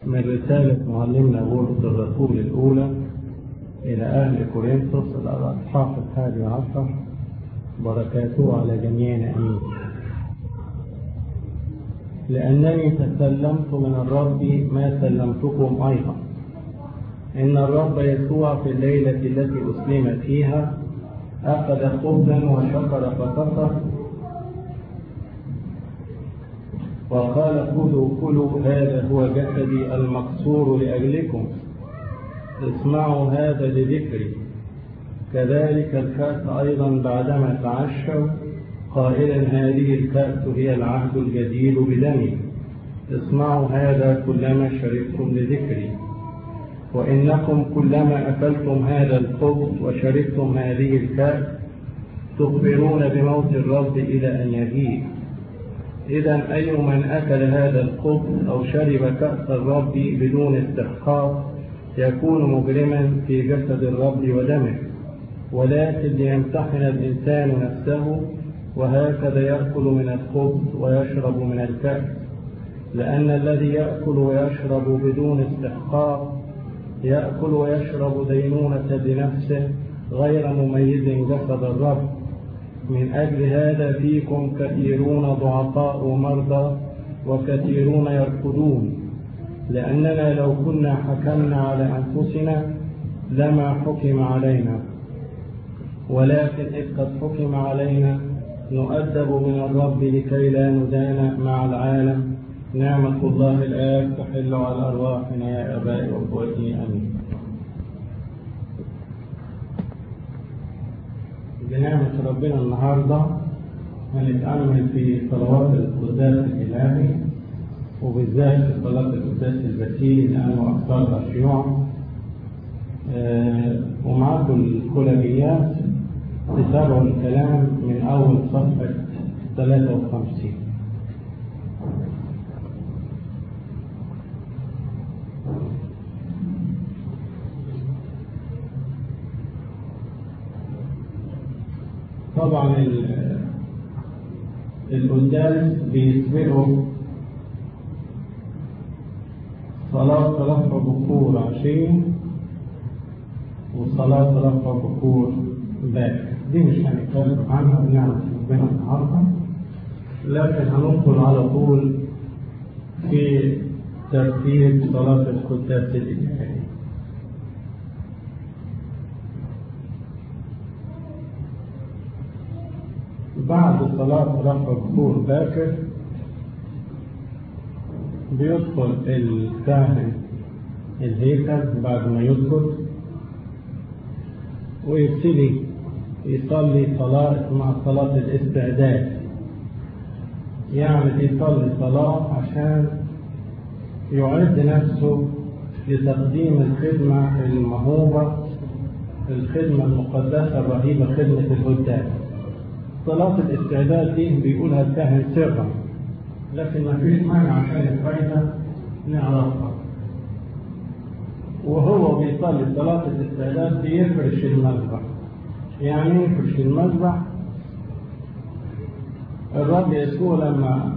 من رسالة معلمنا بولس الرسول الأولى إلى أهل كورنثوس الأصحاح الحادي عشر بركاته على جميعنا أمين لأنني تسلمت من الرب ما سلمتكم أيضا إن الرب يسوع في الليلة التي أسلم فيها أخذ خبزا وشكر فكسر وقال خذوا كلوا هذا هو جسدي المكسور لأجلكم اسمعوا هذا لذكري كذلك الكأس أيضا بعدما تعشوا قائلا هذه الكأس هي العهد الجديد بدمي اسمعوا هذا كلما شربتم لذكري وإنكم كلما أكلتم هذا الخبز وشربتم هذه الكأس تخبرون بموت الرب إلى أن يجيء إذا أي من أكل هذا الخبز أو شرب كأس الرب بدون استحقاق يكون مجرما في جسد الرب ودمه ولكن ليمتحن الإنسان نفسه وهكذا يأكل من الخبز ويشرب من الكأس لأن الذي يأكل ويشرب بدون استحقاق يأكل ويشرب دينونة لنفسه غير مميز جسد الرب من أجل هذا فيكم كثيرون ضعفاء ومرضى وكثيرون يرقدون لأننا لو كنا حكمنا على أنفسنا لما حكم علينا ولكن إذ قد حكم علينا نؤدب من الرب لكي لا ندان مع العالم نعمة الله الآب تحل على أرواحنا يا أبائي وأخوتي آمين بنعمة ربنا النهاردة هنتأمل في صلوات القداس الإلهي وبالذات في صلاة القداس البتيل لأنه أكثرها شيوعا أه ومعاكم الكلابيات تتابعوا الكلام من أول صفحة 53 طبعا القداس بيسبقوا صلاة رفع بكور عشية وصلاة رفع بكور باكر دي مش هنتكلم عنها بنعمة ربنا النهارده لكن هندخل على طول في ترتيب صلاة القداس الإلهي بعد صلاة رفع بكور باكر بيدخل الكاهن الهيكل بعد ما يسجد ويبتدي يصلي صلاة مع صلاة الاستعداد يعني يصلي صلاة عشان يعد نفسه لتقديم الخدمة المهوبة الخدمة المقدسة الرهيبة خدمة الهداف صلاة الاستعداد دي بيقولها الكاهن سرا لكن ما فيش مانع عشان الفايدة نعرفها وهو بيصلي صلاة الاستعداد بيفرش المذبح يعني يفرش المذبح الرب يسوع لما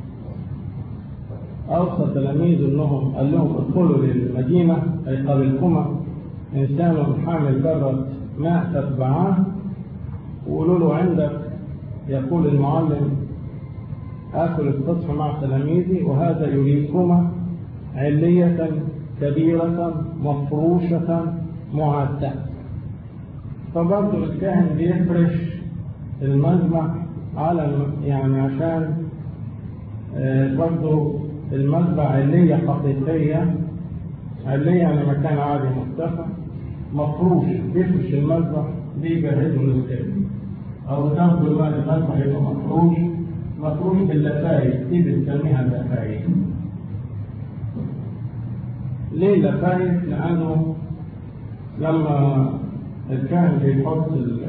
أوصى تلاميذه أنهم قال لهم ادخلوا للمدينة أي قبلكما إنسان حامل جرة ماء تتبعاه وقولوا له عندك يقول المعلم آكل الصبح مع تلاميذي وهذا يريكما علية كبيرة مفروشة معدة فبرضه الكاهن بيفرش المذبح على يعني عشان برضه المذبح علية حقيقية علية يعني مكان عادي مرتفع مفروش بيفرش المذبح بيجهزه للخدمة أو تاخدوا الوقت المذبح يبقى مفروش مفروش باللفايف دي بنسميها اللفايف ليه لفايف؟ لأنه لما الكاهن بيحط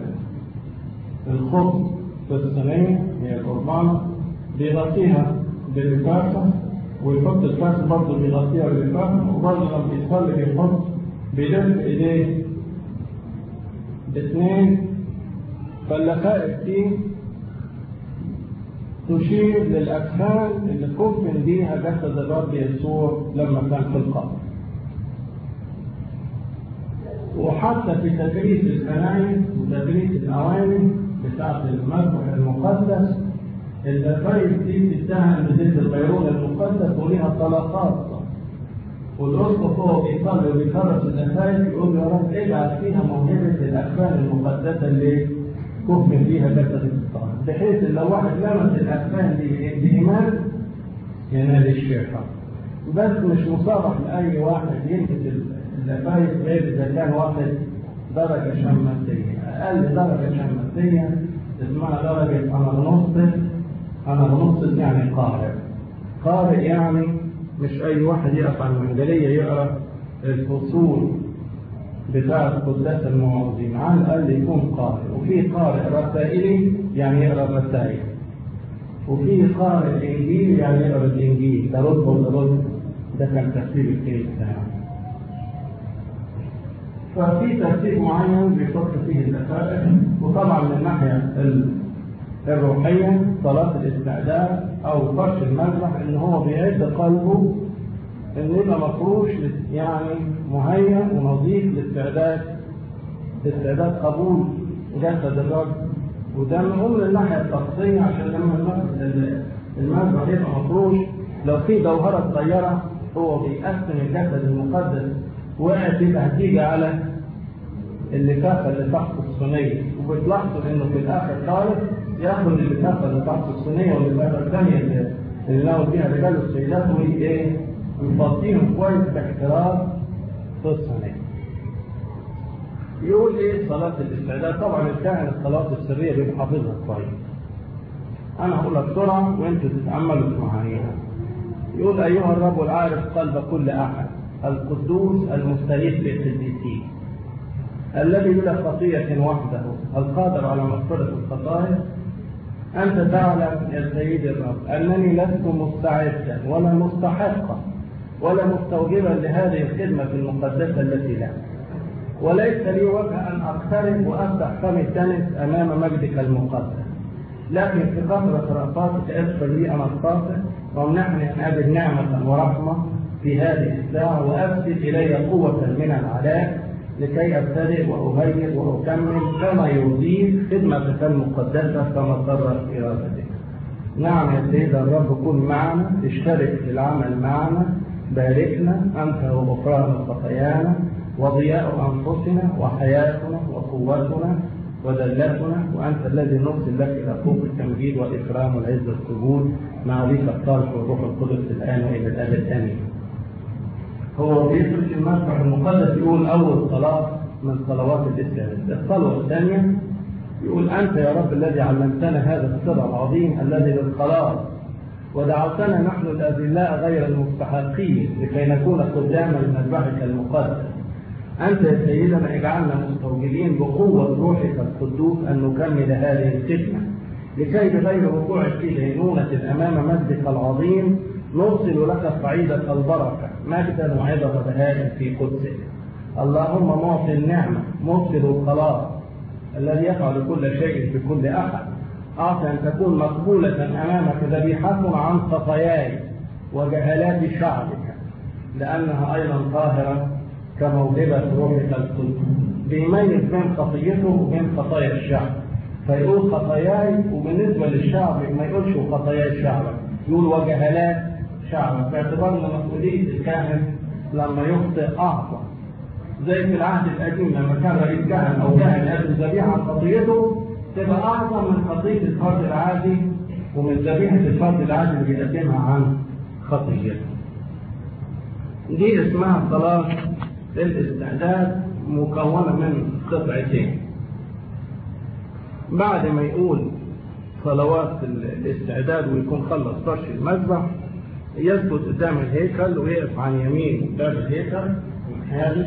الخبز في الصينية هي القربانة بيغطيها بالكاسة ويحط الكاسة برضه بيغطيها بالكاسة وبرضه لما بيصلي بيحط بيلف ايديه باثنين فاللفائف دي تشير للأكفان اللي كفن بيها جسد الرب يسوع لما كان في القبر وحتى في تدريس الكنائس وتدريس الأواني بتاعة المذبح المقدس الدفايف دي تتهم بزيت البيرون المقدس وليها طلقات والأسقف هو بيصلي وبيكرس الدفايف يقول يا رب اجعل فيها موهبة الأكفان المقدسة اللي كفن فيها جسد الطاهر بحيث لو واحد لمس الأكفان دي بإيمان ينال الشفاء بس مش مصرح لأي واحد يلبس الدفايف غير إذا كان واخد درجة شمسية أقل درجة شمسية اسمها درجة أنا بنص أنا بنص يعني قارئ قارئ يعني مش أي واحد يقف على المنجلية يقرأ الفصول بتاعة قداس المعوذين على الأقل يكون قارئ وفي قارئ رسائلي يعني يقرأ الرسائل وفي قارئ إنجيل يعني يقرأ الإنجيل ده رد ولا رد ده كان ترتيب الكيس يعني ففي ترتيب معين بيحط فيه الدقائق وطبعا من الناحية الروحية صلاة الاستعداد أو فرش المذبح إن هو بيعد قلبه إن يبقى مفروش يعني مهيأ ونظيف لاستعداد لاستعداد قبول جسد الرب وده من الناحية الشخصية عشان لما المذبح يبقى مفروش لو في جوهرة صغيرة هو بيقسم الجسد المقدس وقعت يبقى هتيجي على اللفافه اللي تحت الصينيه وبتلاحظوا انه في الاخر خالص ياخد اللفافه اللي تحت الصينيه واللفافه الثانيه اللي, اللي لو فيها رجال والسيدات وايه مفضيهم كويس باحترام في الصينيه. يقول ايه صلاه الاستعداد طبعا الكاهن الصلاه السريه بيبقى حافظها كويس. انا هقولها بسرعه وانتوا تتاملوا معايا. يقول ايها الرب العارف قلب كل احد القدوس المستريح بالقديسين الذي بلا خطية وحده القادر على مغفرة الخطايا أنت تعلم يا سيدي الرب أنني لست مستعدا ولا مستحقا ولا مستوجبا لهذه الخدمة المقدسة التي لك وليس لي وجه أن أقترب وأفتح فمي التنس أمام مجدك المقدس لكن في كثرة رأفاتك اغفر لي أنا الخاطئ وامنحني أن أجد نعمة ورحمة في هذه الساعة وأرسل إلي قوة من العلاء لكي أبتدئ وأهيئ وأكمل كما يرضيك خدمتك المقدسة كما قررت إرادتك. نعم يا سيد الرب كن معنا اشترك في العمل معنا باركنا أنت وغفران خطايانا وضياء أنفسنا وحياتنا وقوتنا ودلتنا وأنت الذي نرسل لك إلى فوق التمجيد والإكرام والعز والقبول مع ذيك الصالح والروح القدس الآن وإلى الأبد آمين. هو بيفرش المسبح المقدس يقول أول صلاة من صلوات الإسلام الصلوة الثانية يقول أنت يا رب الذي علمتنا هذا السر العظيم الذي للخلاص ودعوتنا نحن الأذلاء غير المستحقين لكي نكون قداما مذبحك المقدس أنت يا سيدنا اجعلنا مستوجبين بقوة روحك القدوس أن نكمل هذه الخدمة لكي بغير وقوع في دينونة أمام مجدك العظيم نرسل لك صعيدة البركة مجدا وعظة بهاء في قدسك اللهم معطي النعمة مرسل الخلاص الذي يفعل كل شيء بكل أحد أعطي أن تكون مقبولة أمامك ذبيحة عن خطاياي وجهالات شعبك لأنها أيضا طاهرة كموهبة روحك القدس بيميز بين خطيته وبين خطايا الشعب فيقول خطاياي وبالنسبة للشعب ما يقولش خطايا الشعب يقول وجهالات شعبا باعتبار ان مسؤوليه الكاهن لما يخطئ اعظم زي في العهد القديم لما كان رئيس كاهن او كاهن يقدم ذبيحه عن خطيته تبقى اعظم من خطيه الفرد العادي ومن ذبيحه الفرد العادي اللي بيقدمها عن خطيته. دي اسمها صلاه الاستعداد مكونه من قطعتين. بعد ما يقول صلوات الاستعداد ويكون خلص فرش المذبح يثبت قدام الهيكل ويقف عن يمين باب الهيكل هذا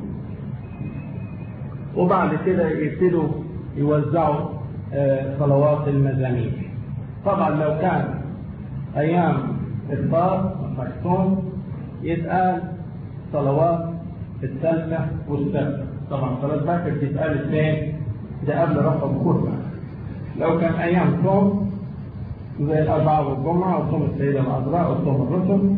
وبعد كده يبتدوا يوزعوا صلوات المزامير طبعا لو كان ايام الفار مفحصون يتقال صلوات الثالثة والسبت طبعا صلاة باكر تتقال اثنين ده قبل رفع الخطبة لو كان ايام صوم زي الأربعة والجمعة وصوم السيدة العذراء وصوم الرسل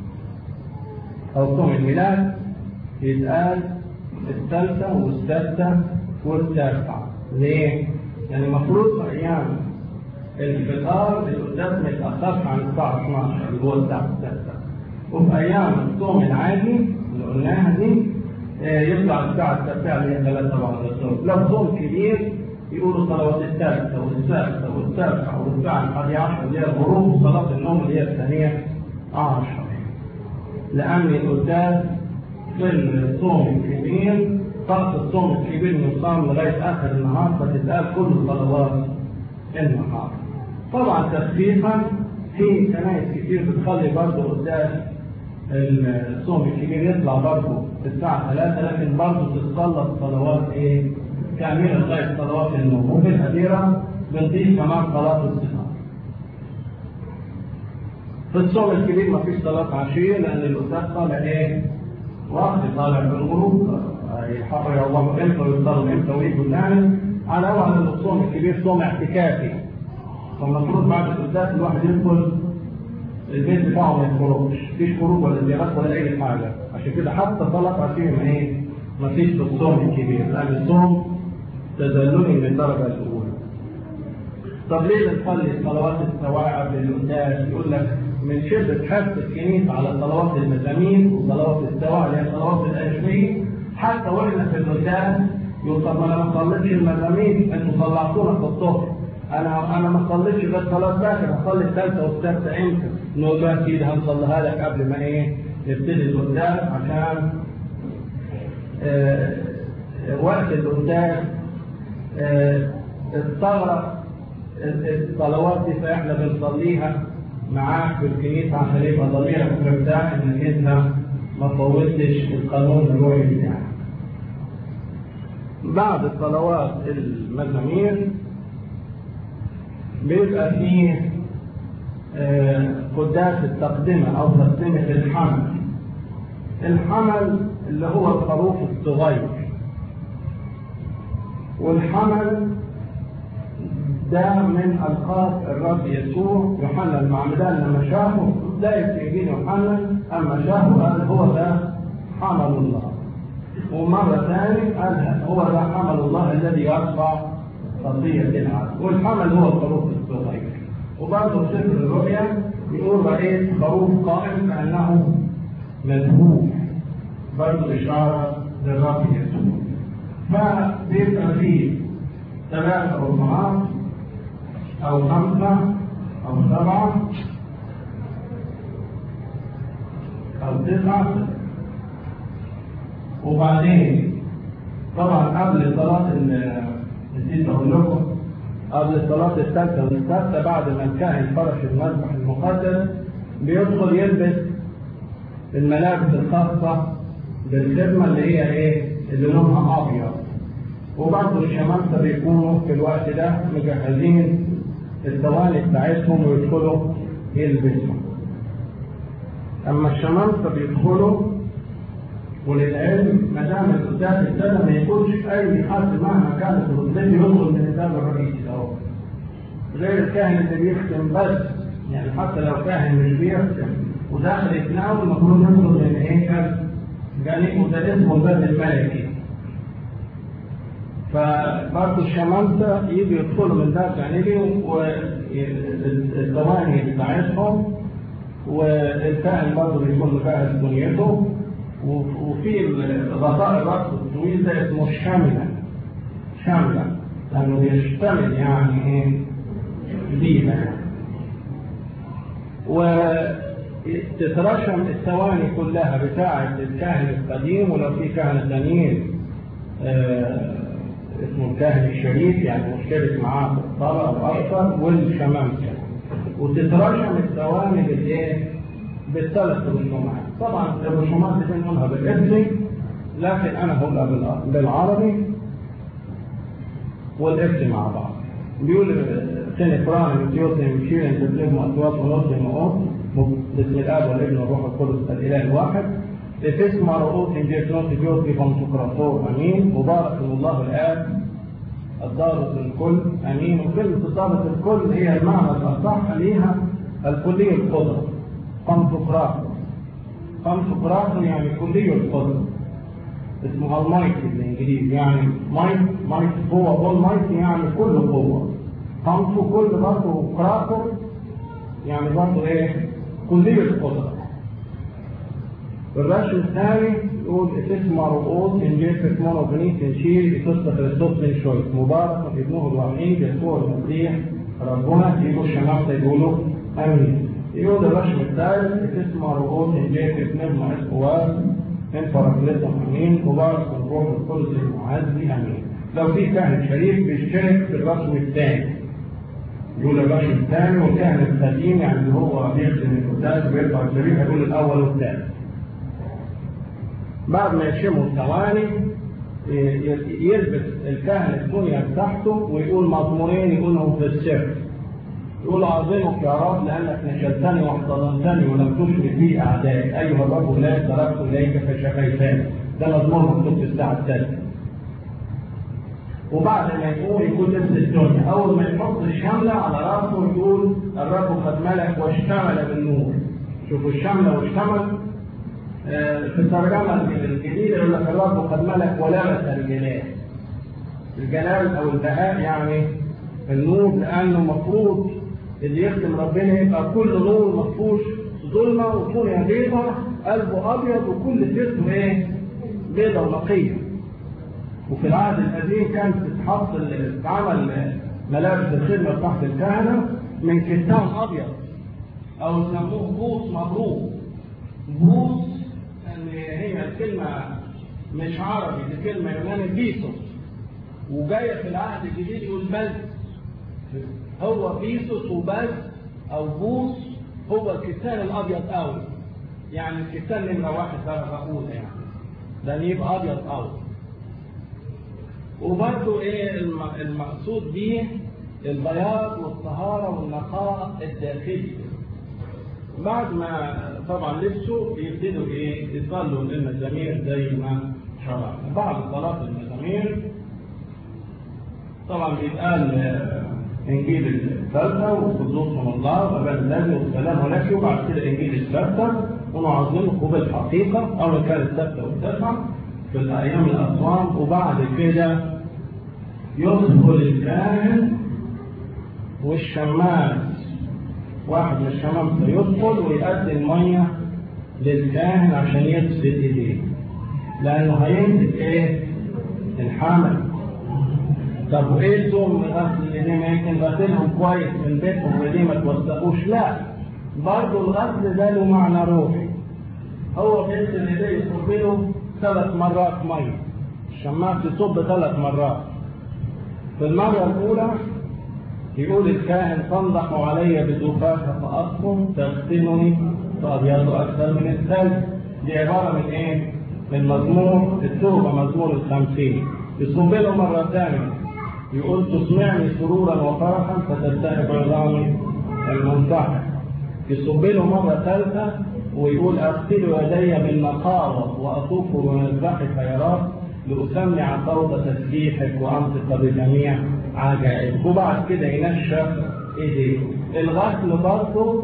أو صوم الميلاد يتقال الثالثة والسادسة والتاسعة ليه؟ يعني المفروض في أيام الفطار القداس ما يتأخرش عن الساعة 12 اللي هو الساعة السادسة وفي أيام الصوم العادي اللي قلناها دي يطلع الساعة التاسعة اللي هي 3 بعد الظهر لو صوم كبير يقولوا صلوات الثالثة والسادسة والسابعة والساعة الحادية عشر اللي هي الغروب وصلاة النوم اللي هي الثانية عشر لأن القداس في الصوم الكبير طقس الصوم الكبير يصام لغاية آخر النهار فتتقال كل صلوات النهار طبعا تخفيفا في كنائس كتير بتخلي برضه قداس الصوم الكبير يطلع برضه الساعة 3 لكن برضه تتصلى صلوات ايه؟ كاملة لغاية صلوات النوم وفي الأخيرة بنضيف كمان صلاة الصفات. في الصوم الكبير ما فيش صلاة عشية لأن الأستاذ طالع إيه؟ وقت طالع في الغروب يحرر الله امتى ويصلي امتى ويجوا يعني على أول الصوم الكبير صوم اعتكافي فالمفروض بعد القداس الواحد يدخل البيت بتاعه ما يخرجش مفيش خروج ولا زيارات ولا أي حاجة عشان كده حتى صلاة عشية ما إيه؟ ما فيش في الصوم الكبير لأن الصوم تدللي من الدرجة الأولى. طب ليه بنصلي صلوات السواعب للقداس؟ يقول لك من شدة حرص الكنيسة على صلوات المزامين وصلوات السواعب اللي هي صلوات الأشبيه حتى وإحنا في القداس يقول طب أنا ما صليتش المزامين أنتوا صلعتونا في الظهر. أنا أنا ما صليتش غير صلاة باكر هصلي الثالثة والسادسة إمتى؟ نقول له أكيد هنصليها لك قبل ما إيه؟ نبتدي القداس عشان آه وقت القداس استغرق الصلوات دي فاحنا بنصليها معاك في الكنيسه عشان يبقى ضميرك مرتاح انك انت ما فوتش القانون الروحي بتاعك. بعد صلوات المزامير بيبقى فيه قداس التقدمة أو تقدمة الحمل. الحمل اللي هو الخروف الصغير. والحمل ده من ألقاب الرب يسوع يوحنا المعمدان لما شافه بداية إنجيل يوحنا أما شافه قال هو ده حمل الله ومرة ثانية قال هو ده حمل الله الذي يرفع خطية العالم والحمل هو الخروف الصغير وبرضه في سفر الرؤيا يقول رأيت خروف قائم كأنه مذبوح برضه إشارة للرب يسوع فبيبقى فيه ثلاثة ربعات أو خمسة أو سبعة أو تسعة وبعدين طبعا قبل صلاة نسيت أقول لكم قبل صلاة الثالثة والسادسة بعد ما الكاهن فرش المذبح المقدس بيدخل يلبس الملابس الخاصة بالخدمة اللي هي إيه؟ اللي لونها أبيض وبرضه الشمامسة بيكونوا في الوقت ده مجهزين الدوالي بتاعتهم ويدخلوا يلبسوا أما الشمامسة بيدخلوا وللعلم ما دام القداس ابتدى ما يكونش أي حد مهما كانت رتبته يدخل من الباب الرئيسي ده غير الكاهن اللي بيختم بس يعني حتى لو كاهن مش بيختم وداخل يتناول المفروض يدخل من هيكل جانب وده اسمه الباب الملكي فبرضه الشمامسة يجوا يدخلوا من باب جانبي والثواني بتاعتهم والكاهن برضه بيكون مجهز دنيته وفي غطاء الرأس الطويل ده اسمه شاملة شاملة لأنه بيشتمل يعني إيه دينا يعني وتترشم الثواني كلها بتاعة الكاهن القديم ولو في كهنة تانيين آه اسمه الكاهن الشريف يعني مشترك معاه في الصلاة أو أكثر والشمامسة وتترشم الثواني بالإيه؟ بالثلاث رسومات طبعا الرسومات دي بنقولها بالاسم لكن انا هقولها بالعربي والاسم مع بعض بيقول سنفران بيوتهم شيرين تبلغ اصوات ونص نقوط باسم الاب والابن والروح القدس الاله الواحد اسم رؤوس جيتنوس بيوتي فانتقراطور امين مبارك الله الاب الضابط الكل أمين وكلمة الضابط الكل هي المعنى الأصح ليها الكلية القدرة قنفقراط قنفقراط يعني كلية القدرة اسمها المايك بالانجليزي يعني مايك مايك قوة بول مايك يعني كل قوة قنف كل برضه كراكر يعني برضه ايه كلية قدرة الرسم الثاني يقول اسمه رؤوس إن جيفت مونوفينيس إنشيل بقصة كريستوس من شويس مبارك ابنه الوحيد يسوع المسيح ربنا يقول شمامته يقولوا أمين يقول الرسم الثالث اسمه رؤوس إن جيفت نجمة اسقواس من فرقلتهم أمين مبارك الروح القدس المعزي أمين لو في كاهن شريف بيشترك في الرسم الثاني يقول الرسم الثاني والكاهن القديم يعني اللي هو بيخدم القداس ويرفع الشريف يقول الأول والثاني بعد ما يشموا الثواني يلبس الكاهن الدنيا بتاعته ويقول مضمورين يقولهم في السر يقول أعظمك يا رب لأنك نشلتني واحتضنتني ولم تشرك بي أعدائي أيها الرب لا تركت إليك فشفيتني ده مضمون مكتوب في الساعة الثالثة وبعد ما يقول يقول لبس الدنيا أول ما يحط الشملة على راسه يقول الرب قد ملك واشتمل بالنور شوفوا الشملة واشتمل في الترجمة الجديدة يقول لك الرب قد ملك ولبس الجلال. الجلال أو البهاء يعني النور لأنه المفروض اللي يخدم ربنا يبقى كل نور ما فيهوش ظلمة وطولها بيضة قلبه أبيض وكل جسمه إيه؟ بيضة ونقية. وفي العهد القديم كانت تتحط تتعمل ملابس الخدمة تحت الكهنة من كتان أبيض أو يسموه بوص مبروك. بوص هي الكلمة مش عربي دي كلمة يوناني بيسوس وجاية في العهد الجديد يقول بز هو بيسوس وبز أو بوس هو الكتان الأبيض قوي يعني الكتان نمرة واحد بقى بقول يعني ده يبقى أبيض قوي وبرضه إيه المقصود بيه البياض والطهارة والنقاء الداخلي بعد ما طبعا لبسوا بيبتدوا ايه يصلوا المزامير زي ما شرع بعد صلاة المزامير طبعا بيتقال انجيل الثالثة وخصوصهم الله وبعد ذلك والسلام لك وبعد كده انجيل الثالثة ونعظمكم بالحقيقة أول كان الثالثة والتاسعة في الأيام الأصوام وبعد كده يدخل الكاهن والشماس واحد من الشمام سيدخل ويقدم ميه للكاهن عشان يغسل ايديه لانه هيمسك ايه الحمل طب وايه الزوم من غسل الايدين ما يمكن غسلهم كويس من بيتهم وايديه ما توسخوش لا برضه الغسل ده له معنى روحي هو بيغسل ايديه يصب له ثلاث مرات ميه الشماس يصب ثلاث مرات في المره الاولى يقول الكاهن تنضح علي بزفافة فأصفر تغسلني فأبيض أكثر من الثلج دي عبارة من إيه؟ من مزمور التوبة مزمور الخمسين يصب له مرة ثانية يقول تسمعني سرورا وفرحا فتلتهب عظامي المنتحر يصب له مرة ثالثة ويقول أغسل يدي بالنقاوة وأطوف بمذبحك يا رب لأسمع صوت تسبيحك وأنطق بجميع عجائب وبعد كده ينشف ايديه الغسل برضه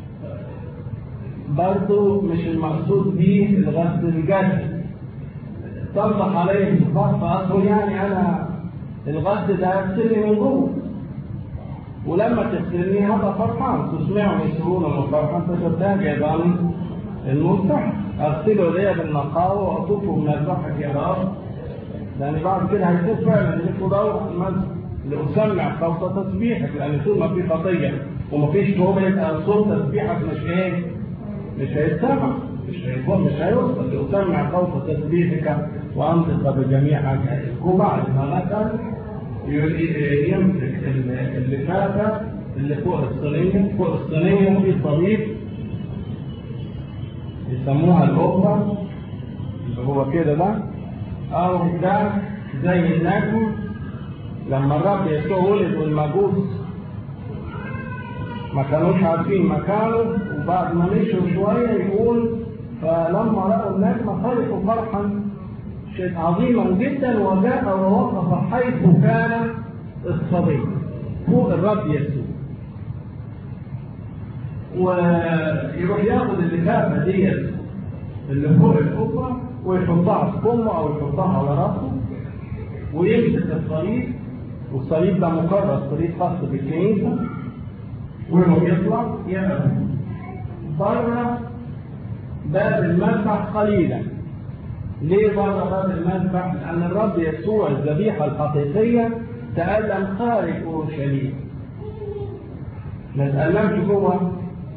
برضه مش المقصود بيه الغسل الجسد طبق عليه الصفات فأصله يعني أنا الغسل ده يغسلني من جوه ولما تغسلني هبقى فرحان تسمعهم يسرون وفرحان فتبتهج عظامي المنتح اغسله ليا بالنقاوه واطوفه من البحر يا رب لان بعد كده هيشوف فعلا ان انتوا دور المسجد لأسمع صوت تسبيحك لأن طول ما في خطية وما فيش توبة يبقى صوت تسبيحك مش إيه؟ مش هيتسمع مش هيكون مش هيوصل لأسمع صوت تسبيحك وأنطق بجميع عجائبك وبعد ما مثلا يمسك اللفافة اللي فوق الصينية فوق الصينية في صليب يسموها الأوبرا اللي هو كده ده أو ده زي النجم لما الرب يسوع ولد والمجوس ما كانوش عارفين مكانه وبعد ما مشوا شوية يقول فلما رأوا النجم فرحوا فرحا شيء عظيما جدا وجاء ووقف حيث كان الصبي فوق الرب يسوع ويروح ياخد اللفافه ديت اللي فوق القبه ويحطها في فمه او يحطها على راسه ويمسك الصليب والصليب ده مكرس صليب خاص بالكنيسه ويروح يطلع يقف بره باب المذبح قليلا ليه بره باب المذبح؟ لأن الرب يسوع الذبيحة الحقيقية تألم خارج أورشليم ما تألمش جوه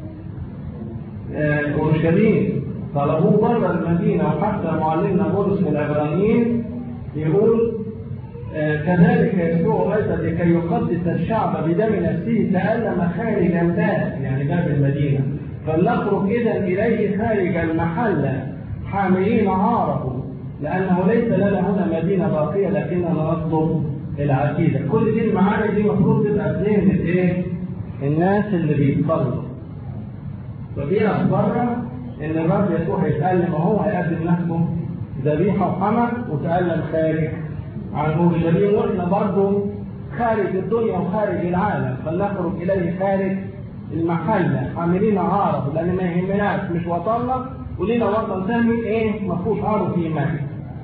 أورشليم طلبوه بره المدينة وحتى معلمنا بولس من العبرانيين يقول كذلك يسوع أيضا لكي يقدس الشعب بدم نفسه تألم خارج الباب يعني باب المدينة فلنخرج إذا إليه خارج المحلة حاملين عاره لأنه ليس لنا هنا مدينة باقية لكننا نطلب العتيدة كل دي المعاني دي المفروض تبقى في ذهن الايه؟ الناس اللي بيتصلوا فدي أخبارنا إن الرب يسوع هيتألم وهو هيقدم نفسه ذبيحة وحمل وتألم خارج عن اورشليم واحنا برضه خارج الدنيا وخارج العالم فلنخرج اليه خارج المحله حاملين عاره لان ما يهمناش مش وطننا ولينا وطن ثاني ايه ما فيهوش عاره في ايمان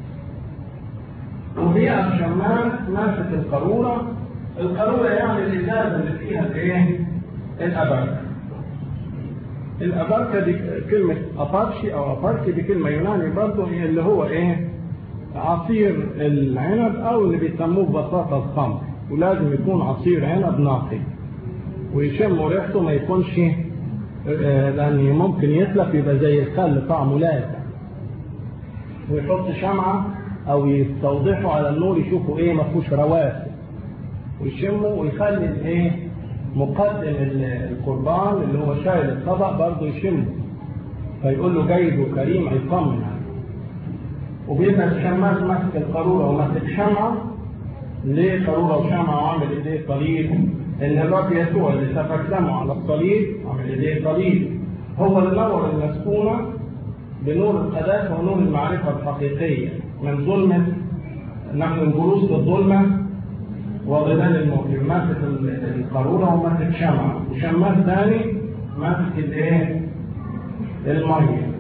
وهي الشمال ماسك القاروره القاروره يعني الازازه اللي فيها الايه الابركه الابركه دي كلمه ابارشي او اباركي دي كلمه يوناني برضه هي اللي هو ايه عصير العنب او اللي بيسموه ببساطه الخمر ولازم يكون عصير عنب نقي ويشموا ريحته ما يكونش لان ممكن يتلف يبقى زي الخل طعمه لاذع ويحط شمعه او يستوضحوا على النور يشوفوا ايه ما فيهوش رواسب ويشموا ويخلي الايه مقدم القربان اللي هو شايل الطبق برضه يشمه فيقول له جيد وكريم هيطمن عليه وبيبقى الشماس ماسك القارورة وماسك شمعة ليه قارورة وشمعة وعامل ايديه صليب ان الرب يسوع اللي سفك دمه على الصليب عامل ايديه صليب هو اللي نور المسكونة بنور القداسة ونور المعرفة الحقيقية من ظلمة نحن الجلوس بالظلمة وظلال الموت ماسك القارورة وماسك شمعة وشماس ثاني ماسك الايه؟ المية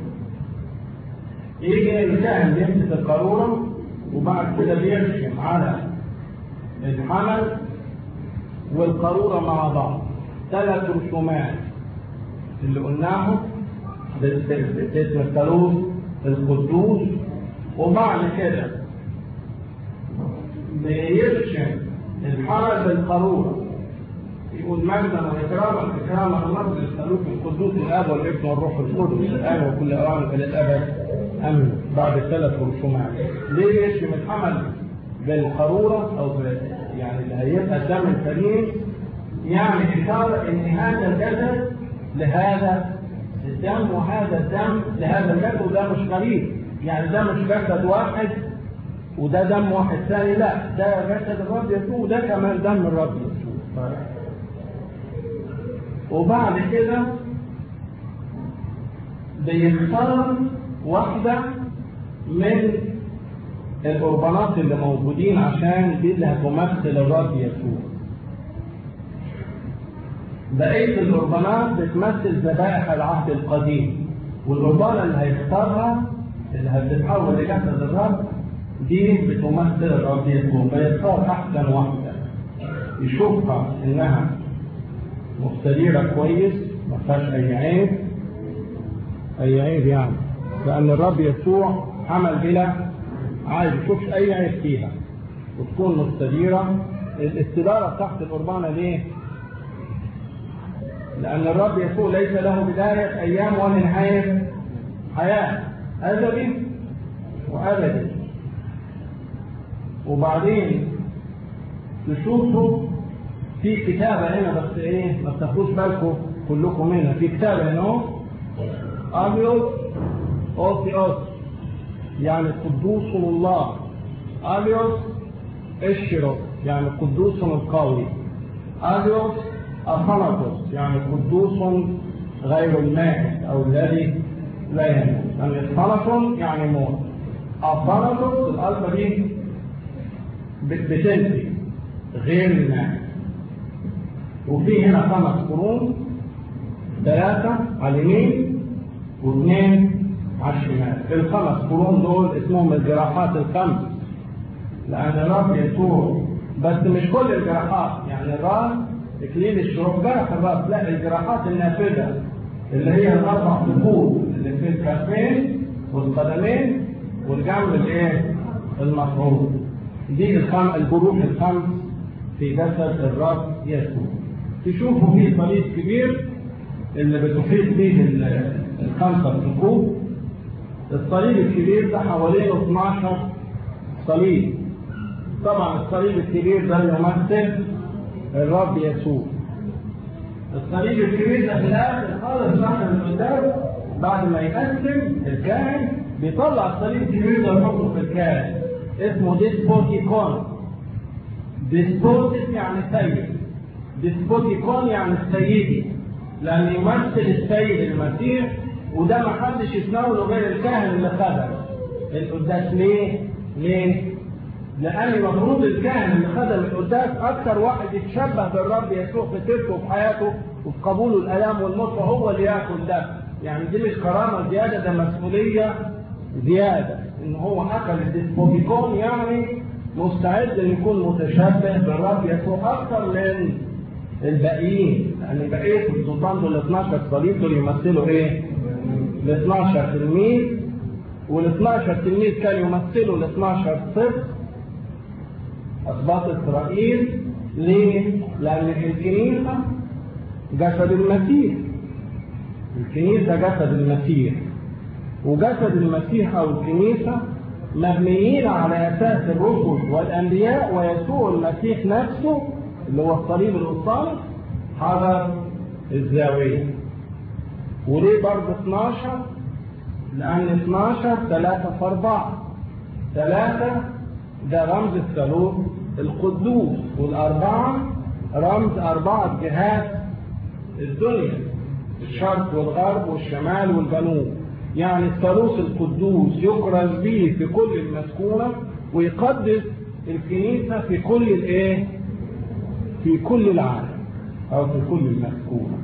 يجي الكاهن يمسك القارورة وبعد كده بيرسم على الحمل والقارورة مع بعض ثلاث رسومات اللي قلناهم باسم الثالوث القدوس وبعد كده بيرسم الحمل بالقارورة يقول مجدا واكراما اكراما الرب للثالوث القدوس الاب والابن والروح القدس الان وكل اوان الى الابد امن بعد ثلاث رسومات ليه يشتم الحمل بالقاروره او يعني اللي هيبقى الدم الكريم يعني اشاره ان هذا الجسد لهذا الدم وهذا الدم لهذا الجسد وده مش غريب يعني ده مش جسد واحد وده دم واحد ثاني لا ده جسد الرب يسوع وده كمان دم الرب يسوع وبعد كده بيختار واحدة من القربانات اللي موجودين عشان دي اللي هتمثل الرب يسوع. بقية القربانات بتمثل ذبائح العهد القديم والقربانة اللي هيختارها اللي هتتحول لجسد الرب دي بتمثل الرب يسوع فيختار أحسن واحدة يشوفها إنها مستديرة كويس ما فيهاش أي عيب أي عيب يعني لأن الرب يسوع عمل بلا عايز يشوفش أي عيب فيها وتكون مستديرة الاستدارة تحت القربانة ليه؟ لأن الرب يسوع ليس له بداية أيام ولا نهاية حياة أزلي وأبدي وبعدين تشوفوا في كتابة هنا بس ايه ما تاخدوش بالكم كلكم هنا في كتابة هنا اهو أبيض أوثيوس يعني قدوس الله أبيض اشرف يعني قدوس القوي أبيض أثنطس يعني قدوس غير المائت أو الذي لا يموت يعني أثنطس يعني موت أفرادوس الألفا دي بتنفي غير الماء وفي هنا خمس قرون ثلاثة على اليمين واثنين على الشمال الخمس قرون دول اسمهم الجراحات الخمس لأن الرب يسوع بس مش كل الجراحات يعني الراس اكليل الشروق جرح الراس لا الجراحات النافذة اللي هي الأربع ثقوب اللي في الكفين والقدمين والجنب الايه المفروض دي الخم... الجروح الخمس في جسد الرب يسوع تشوفوا فيه صليب كبير اللي بتحيط به الخمسة ثقوب الصليب الكبير ده حواليه 12 صليب طبعا الصليب الكبير ده يمثل الرب يسوع الصليب الكبير ده في الاخر خالص بعد القدام بعد ما يقسم الكاهن بيطلع الصليب الكبير ده ويحطه في الكاهن اسمه ديسبوتيكون ديسبوتيك يعني سيد ديسبوتيكون يعني السيدي لأن يمثل السيد المسيح وده ما حدش يتناوله غير الكاهن اللي خدم القداس ليه؟ ليه؟ لأن المفروض الكاهن اللي خدم القداس أكثر واحد يتشبه بالرب يسوع في تركه وفي حياته وفي قبوله الآلام والموت هو اللي ياكل ده يعني دي مش كرامة زيادة ده مسؤولية زيادة إن هو أكل الديسبوتيكون يعني مستعد إن يكون متشبه بالرب يسوع أكثر من الباقيين لأن بقية السلطان دول 12 صليب دول يمثلوا إيه؟ ال 12 تلميذ وال 12 تلميذ كانوا يمثلوا ال 12 صفر أسباط إسرائيل ليه؟ لأن الكنيسة جسد المسيح الكنيسة جسد المسيح وجسد المسيح أو الكنيسة مبنيين على أساس الرسل والأنبياء ويسوع المسيح نفسه اللي هو الصليب الوسطاني حجر الزاوية وليه برضه 12 لأن 12 3 في 4 3 ده رمز الثالوث القدوس والأربعة رمز أربعة جهات الدنيا الشرق والغرب والشمال والجنوب يعني الثالوث القدوس يكرز به في كل المسكونة ويقدس الكنيسة في كل الايه في كل العالم او في كل المسكونة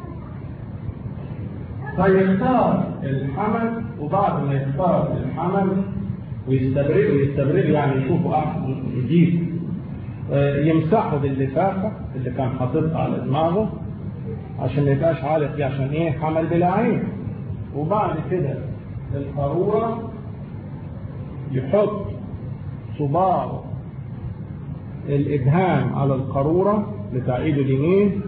فيختار الحمل وبعد ما يختار الحمل ويستبرئ ويستبرئ يعني يشوفوا احسن جديد يمسحوا باللفافة اللي كان حاططها على دماغه عشان ما يبقاش عالق فيه عشان ايه حمل بلا عين وبعد كده القارورة يحط صباعه الإبهام على القارورة بتاع ايده اليمين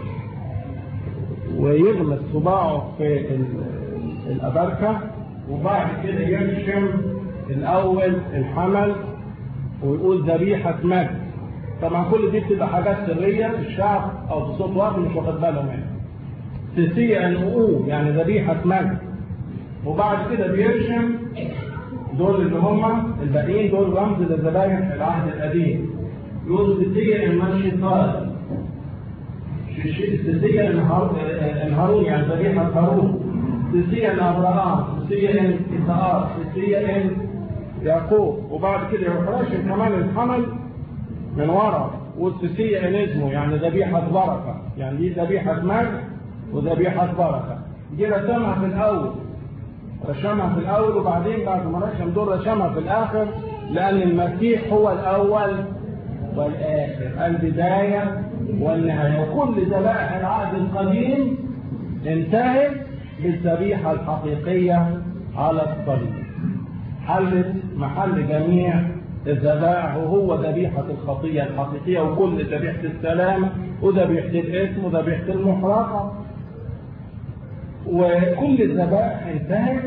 ويغمس صباعه في الأبركة وبعد كده يرشم الأول الحمل ويقول ذبيحة مجد طبعا كل دي بتبقى حاجات سرية في الشعب أو بصوت واطي مش واخد باله منها سيسية النقوم يعني ذبيحة مجد وبعد كده بيرشم دول اللي هم الباقيين دول رمز للذبايح العهد القديم يقول سيسية المنشطات سيسية الهارون يعني ذبيحة هارون سيسية الأبراهام سيسية إسحاق سيسية يعقوب وبعد كده يروح راشم كمان الحمل من ورا والسيسية نجمه يعني ذبيحة بركة يعني دي ذبيحة مجد وذبيحة بركة دي رسمها في الأول رسمها في الأول وبعدين بعد ما رسم دول رسمها في الآخر لأن المسيح هو الأول والآخر البداية والنهاية وكل ذبائح العهد القديم انتهت بالذبيحة الحقيقية على الصليب حلت محل جميع الذبائح وهو ذبيحة الخطية الحقيقية وكل ذبيحة السلام وذبيحة الاسم وذبيحة المحرقة وكل الذبائح انتهت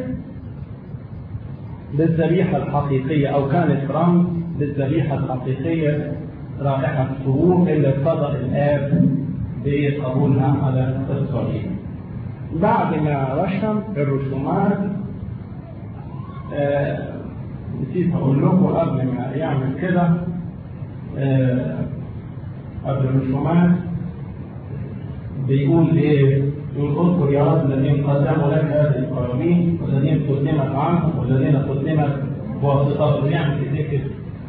بالذبيحة الحقيقية أو كانت رمز للذبيحة الحقيقية رائحة السرور اللي ارتضى الآب بقبولها على الصليب. بعد ما رشم الرسومات آه نسيت اقول لكم قبل ما يعمل كده آه قبل الرسومات بيقول ايه؟ يقول اذكر يا رب الذين قدموا لك هذه القرابين والذين قدمت عنهم والذين قدمت بواسطته يعمل ايديه كده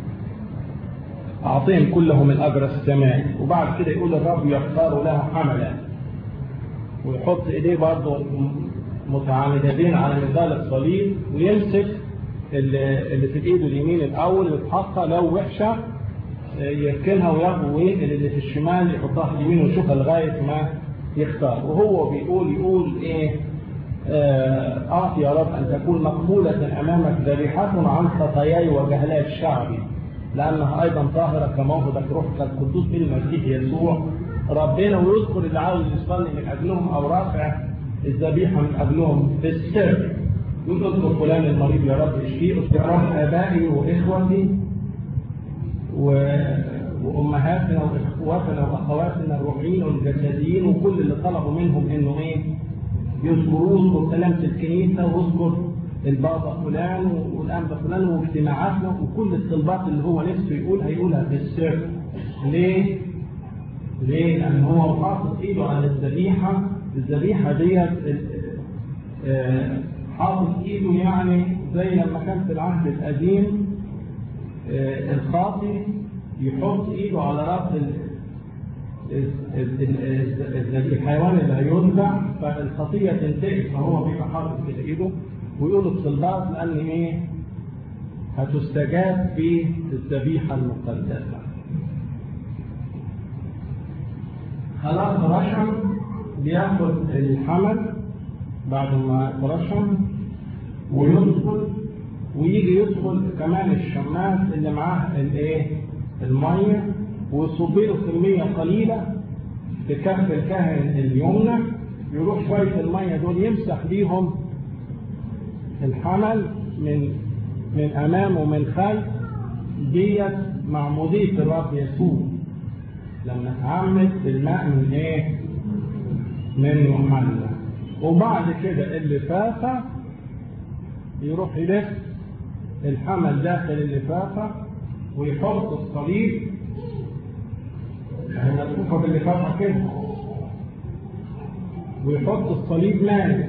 أعطيهم كلهم الأجر السماء وبعد كده يقول الرب يختار له حملا ويحط إيديه برضه متعامدين على ميزان الصليب ويمسك اللي في ايده اليمين الاول يتحطها لو وحشه يركنها وياخده اللي في الشمال يحطها في اليمين ويشوفها لغايه ما يختار وهو بيقول يقول ايه اعطي يا رب ان تكون مقبوله امامك ذبيحه عن خطاياي وجهلات شعبي لانها ايضا طاهره كموهبه روحك القدوس في المسيح يسوع ربنا ويذكر اللي عاوز يصلي من اجلهم او رافع الذبيحه من اجلهم في السر يقول اذكر فلان المريض يا رب اشفيه اذكر يا رب ابائي واخوتي و... وامهاتنا واخواتنا واخواتنا الروحيين والجسديين وكل اللي طلبوا منهم انه ايه يذكروه يذكر سلامه الكنيسه ويذكر البابا فلان والانبا فلان واجتماعاتنا وكل الطلبات اللي هو نفسه يقول هيقولها في السر ليه؟ ليه؟ لان هو حاطط ايده على الذبيحه الذبيحه ديت حاطط ايده يعني زي لما كان في العهد القديم الخاطي يحط ايده على راس الحيوان اللي هيذبح فالخطيه تنتهي فهو بيبقى حاطط كده ايده ويقول الصلبات لان ايه هتستجاب في الذبيحه المقدسه خلاص رشم بياخد الحمل بعد ما رشم ويدخل ويجي يدخل كمان الشماس اللي معاه الايه الميه ويصب له كميه قليله في كف الكاهن اليمنى يروح شويه الميه دول يمسح بيهم الحمل من من امام ومن خلف ديت معموديه الرب يسوع لما اتعمد بالماء من ايه؟ من يوحنا وبعد كده اللفافه يروح يلف الحمل داخل اللفافة ويحط الصليب يعني ملفوفة باللفافة كده ويحط الصليب مايل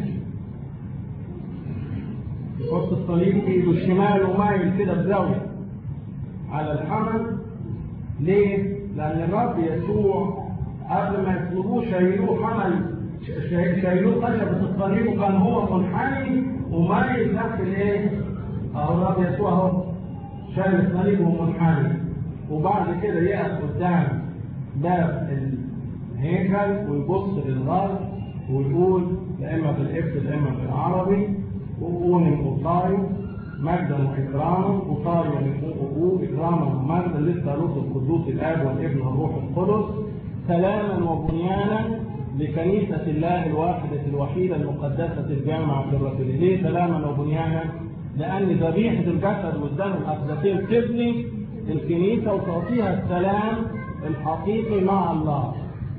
يحط الصليب في ايده الشمال ومايل كده بزاوية على الحمل ليه؟ لأن الرب يسوع قبل ما يطلبوه شايلوه حمل شايلوه خشبة الصليب وكان هو منحني ومايل نفس الايه؟ اهو الرب يسوع اهو شايل الصليب ومنحني وبعد كده يقف قدام باب الهيكل ويبص للغرب ويقول لا اما بالقبط لا اما بالعربي وقوني قصاي مجدا واكراما قصاي ابوه اكراما ومجدا للثالوث القدوس الاب والابن والروح القدس سلاما وبنيانا لكنيسة الله الواحدة الوحيدة المقدسة الجامعة الرسول ليه سلاما وبنيانا لأن ذبيحة الجسد والدم الأقدسين تبني الكنيسة وتعطيها السلام الحقيقي مع الله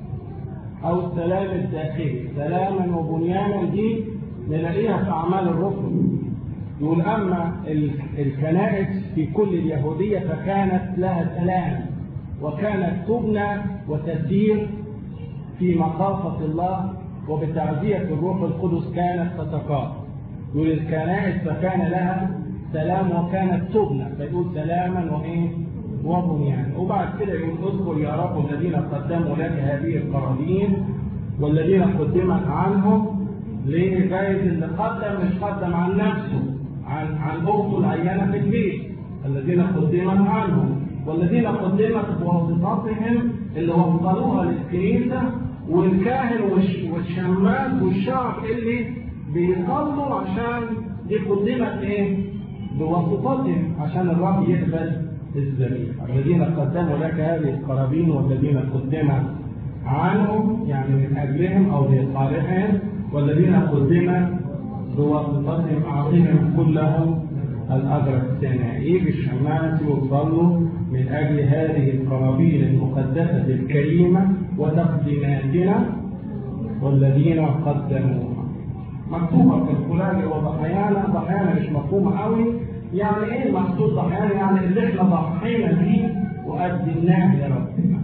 أو السلام الداخلي سلاما وبنيانا دي نلاقيها في أعمال الرسل يقول أما الكنائس في كل اليهودية فكانت لها سلام وكانت تبنى وتسير في مخافة الله وبتعزية الروح القدس كانت تتقاطع يقول الكنائس فكان لها سلام وكانت تبنى فيقول سلاما وايه وبنيانا وبعد كده يقول اذكر يا رب الذين قدموا لك هذه القرابين والذين قدمت عنهم ليه جايز اللي قدم مش قدم عن نفسه عن عن اخته العيانه في البيت الذين قدمت عنهم والذين قدمت بواسطتهم اللي وصلوها للكنيسه والكاهن والشماس والشعب اللي بيصلوا عشان دي قدمت ايه؟ بواسطتهم عشان الرب يقبل الذبيحه الذين قدموا لك هذه القرابين والذين قدمت عنهم يعني من اجلهم او لصالحهم والذين قدمت بواسطتهم اعطيهم كلهم الاجر السماء يجي الشماس ويصلوا من اجل هذه القرابين المقدسه الكريمه وتقديماتنا والذين قدموها مكتوبه في القران وضحايانا ضحايانا مش مفهومه قوي يعني ايه مقصود ضحايانا يعني اللي احنا ضحينا بيه وقدمناه لربنا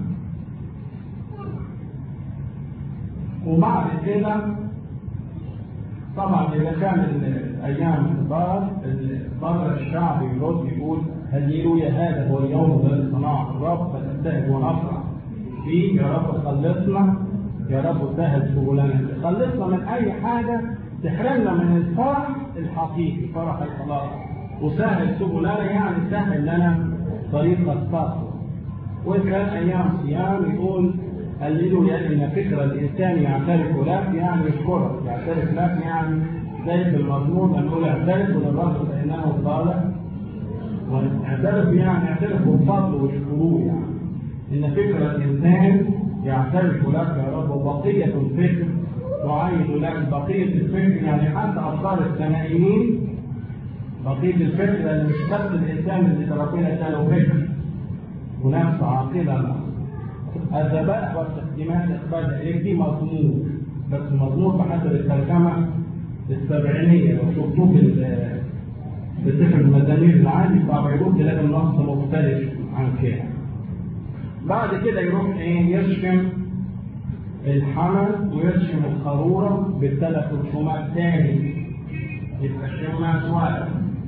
وبعد كده طبعا اذا كان أيام الإفطار بره الشعب يرد يقول هللويا هذا هو اليوم الذي صنعه الرب فنبتهج ونفرح فيه يا رب خلصنا يا رب سهل شغلنا خلصنا من أي حاجة تحرمنا من الفرح الحقيقي فرح الخلاص وسهل سبلنا يعني سهل لنا طريق الصبر وكان أيام صيام يقول هللوا لأن فكر الإنسان يعترف لك يعني يشكرك يعترف لك يعني زي في المضمون نقول اعترفوا للرب فإنه صالح واعترف يعني اعترفوا بفضله واشكروه يعني إن فكر الإنسان يعترف لك يا رب وبقية الفكر تعيد لك بقية الفكر يعني حتى أفكار السمائيين بقية الفكر لأن مش بس الإنسان اللي ربنا اداله فكر ونفس عاقلة الذبائح والتقديمات إخبار إليك دي مضمون بس مضمون بحسب الترجمة السبعينية لو شفتوه في في سفر المزامير العادي طبعا يقول تلاقي النص مختلف عن كده بعد كده يروح ايه يرشم الحمل ويرشم القارورة بالثلاث رسومات تاني يبقى الشماس واقف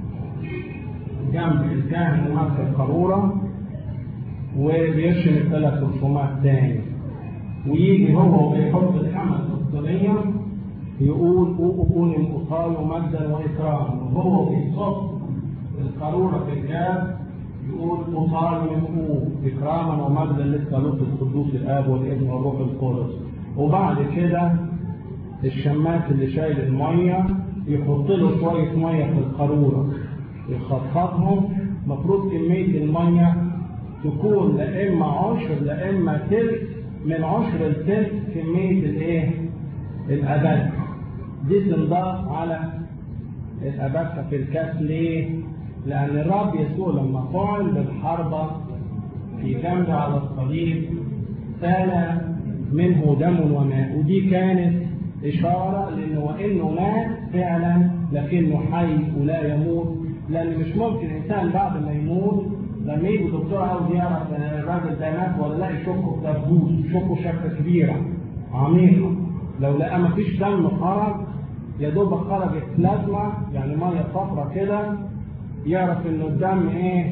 جنب الكاهن وماسك القارورة وبيرشم الثلاث رسومات تاني ويجي هو ويحط الحمل في الصينية يقول أوقوني أطال مجدا وإكراما وهو بيصب القارورة في الجاب يقول أطال من إكراما ومجدا للثالوث القدوس الآب والابن والروح القدس وبعد كده الشماس اللي شايل المية يحط له شوية مية في القارورة يخفضهم المفروض كمية المية تكون لا إما عشر لا إما تلت من عشر التلت كمية الإيه؟ الأبد دي تنضاف على الأبكة في الكاس ليه؟ لأن الرب يسوع لما فعل بالحربة في جنبه على الصليب سال منه دم وماء ودي كانت إشارة لأنه وإنه مات فعلا لكنه حي ولا يموت لأن مش ممكن إنسان بعد ما يموت لما يجي دكتور عاوز يعرف الراجل ده مات ولا لا يشكه في تبوس يشكه شكه كبيرة عميقة لو لقى مفيش دم خرج يا دوب خرجت بلازما يعني ميه صفرة كده يعرف انه الدم ايه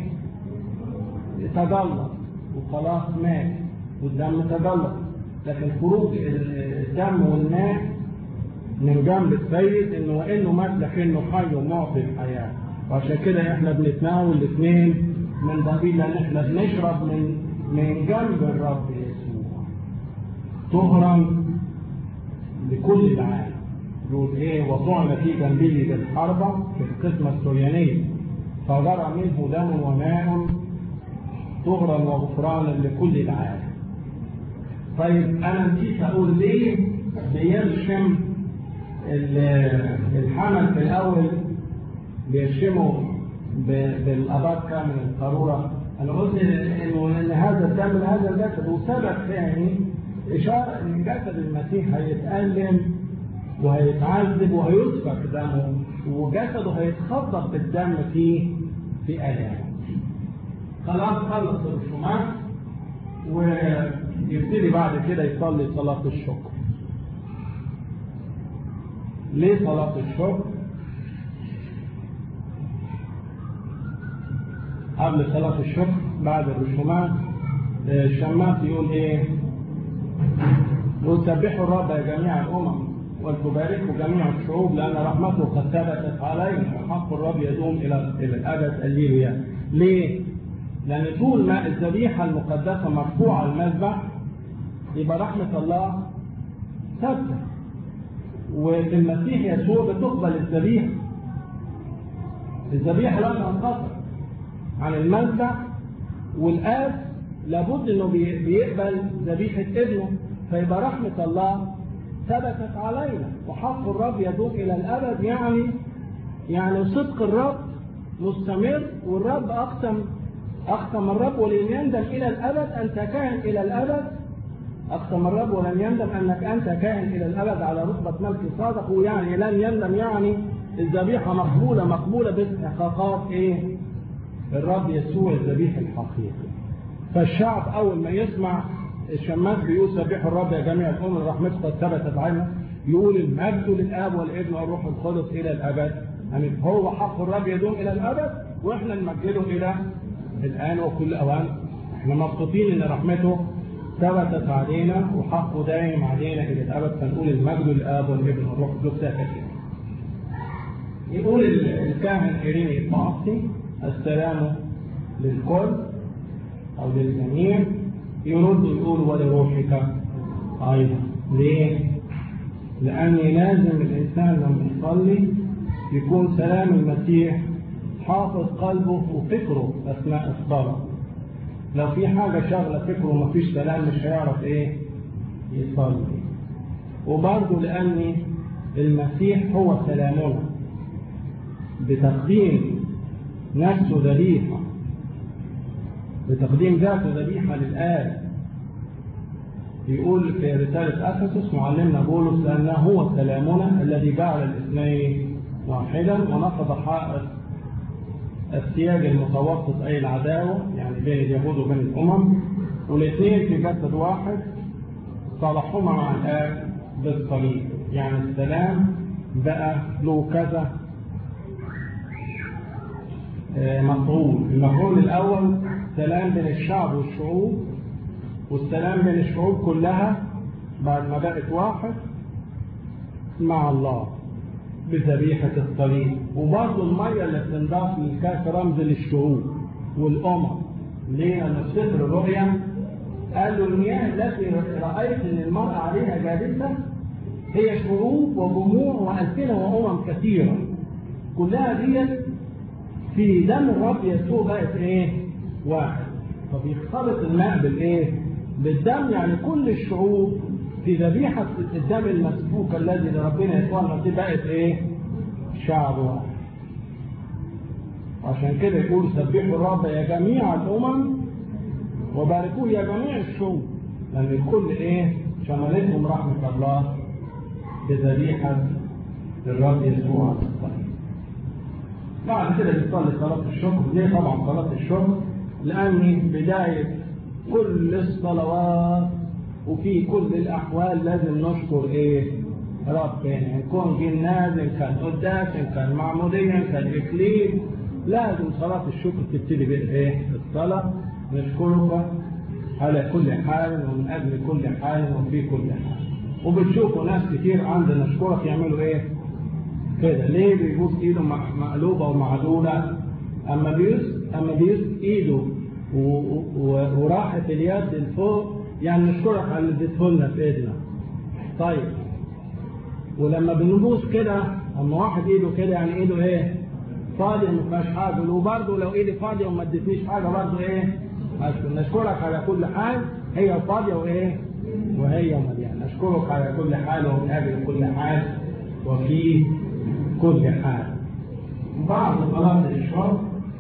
تجلط وخلاص مات والدم تجلط لكن خروج الدم والماء من جنب السيد انه وانه مات لكنه حي ومعطي الحياه وعشان كده احنا بنتناول الاثنين من ضمير لان احنا بنشرب من من جنب الرب يسوع طهرا لكل العالم يقول ايه وطعن في جنبه بالحربة في القسمة السريانية فجرى منه دم وماء طهرا وغفرانا لكل العالم طيب انا نسيت اقول ليه بيرشم الحمل في الاول بيرشمه بالابكة من القارورة انا قلت انه ان هذا الدم هذا الجسد وسبب ثاني اشارة ان جسد المسيح هيتألم وهيتعذب وهيسفك دمه وجسده هيتخطط بالدم في في آلام خلاص خلص الرسومات ويبتدي بعد كده يصلي صلاة الشكر ليه صلاة الشكر؟ قبل صلاة الشكر بعد الرسومات الشماس يقول ايه؟ يقول سبحوا الرب يا جميع الأمم وتباركوا جميع الشعوب لأن رحمته قد ثبتت عليهم وحق الرب يدوم إلى إلى الأبد الليلويا. ليه؟ لأن طول ما الذبيحة المقدسة مرفوعة المذبح يبقى رحمة الله ثابتة. وفي المسيح يسوع بتقبل الذبيحة. الذبيحة لا تنقطع عن المذبح والآب لابد انه بيقبل ذبيحة ابنه فيبقى رحمة الله ثبتت علينا وحق الرب يدوم إلى الأبد يعني يعني صدق الرب مستمر والرب أقسم أقسم الرب ولن يندم إلى الأبد أنت كاهن إلى الأبد أقسم الرب ولن يندم أنك أنت كاهن إلى الأبد على رتبة ملك صادق ويعني لن يندم يعني الذبيحة مقبولة مقبولة باستحقاقات إيه؟ الرب يسوع الذبيح الحقيقي فالشعب أول ما يسمع الشماس بيقول سبحوا الرب يا جميع الأمم رحمته قد ثبتت علينا يقول المجد للآب والابن والروح القدس إلى الأبد يعني هو حق الرب يدوم إلى الأبد وإحنا نمجده إلى الآن وكل أوان إحنا مبسوطين إن رحمته ثبتت علينا وحقه دايم علينا إلى الأبد فنقول المجد للآب والابن والروح القدس كثير يقول الكاهن إيريني الطاقسي السلام للكل أو للجميع يرد يقول ولروحك أيضا ليه؟ لأن لازم الإنسان لما يصلي يكون سلام المسيح حافظ قلبه وفكره أثناء الصلاة لو في حاجة شغلة فكره ومفيش سلام مش هيعرف إيه يصلي وبرضه لأن المسيح هو سلامنا بتقديم نفسه ذبيحة بتقديم ذاته ذبيحة للآب يقول في رسالة أفسس معلمنا بولس لأنه هو سلامنا الذي جعل الاثنين واحدا ونقض حائط السياج المتوسط أي العداوة يعني بين اليهود وبين الأمم والاثنين في جسد واحد صالحهما مع الآب بالصليب يعني السلام بقى له كذا مفعول المفعول الأول سلام بين الشعب والشعوب والسلام بين الشعوب كلها بعد ما بقت واحد مع الله بذبيحة الصليب وبرضه المية اللي بتنضاف للكاس رمز للشعوب والأمم ليه؟ لأن في سفر الرؤيا قالوا المياه التي رأيت أن المرأة عليها جالسة هي شعوب وجموع وألسنة وأمم كثيرة كلها ديت في دم الرب يسوع بقت ايه؟ واحد فبيختلط الماء بالايه؟ بالدم يعني كل الشعوب في ذبيحة الدم المسفوك الذي لربنا يسوع المسيح بقت ايه؟ شعب واحد. عشان كده يقول سبحوا الرب يا جميع الأمم وباركوه يا جميع الشعوب لأن الكل ايه؟ شملتهم رحمة الله بذبيحة الرب يسوع الصليب. بعد كده بيصلي صلاة الشكر ليه طبعا صلاة الشكر لأن بداية كل الصلوات وفي كل الأحوال لازم نشكر إيه ربنا يعني كون جناز إن كان قداس إن كان معمودية إن كان إكليل لازم صلاة الشكر تبتدي بإيه الصلاة نشكرك على كل حال ومن أجل كل حال وفي كل حال وبتشوفوا ناس كتير عند نشكرك يعملوا إيه كده ليه بيبوس ايده مقلوبه ومعدوله اما بيبوس اما بيبوس ايده وراحت اليد لفوق يعني نشكرك على اللي اديته لنا في ايدنا طيب ولما بنبوس كده اما واحد ايده كده يعني ايده ايه فاضيه ما فيهاش حاجه وبرضه لو ايدي فاضيه وما اديتنيش حاجه برضه ايه نشكرك على كل حال هي فاضيه وايه وهي مليانه نشكرك على كل حال ومن اجل كل حال وفي كل حال بعد صلاة الشرب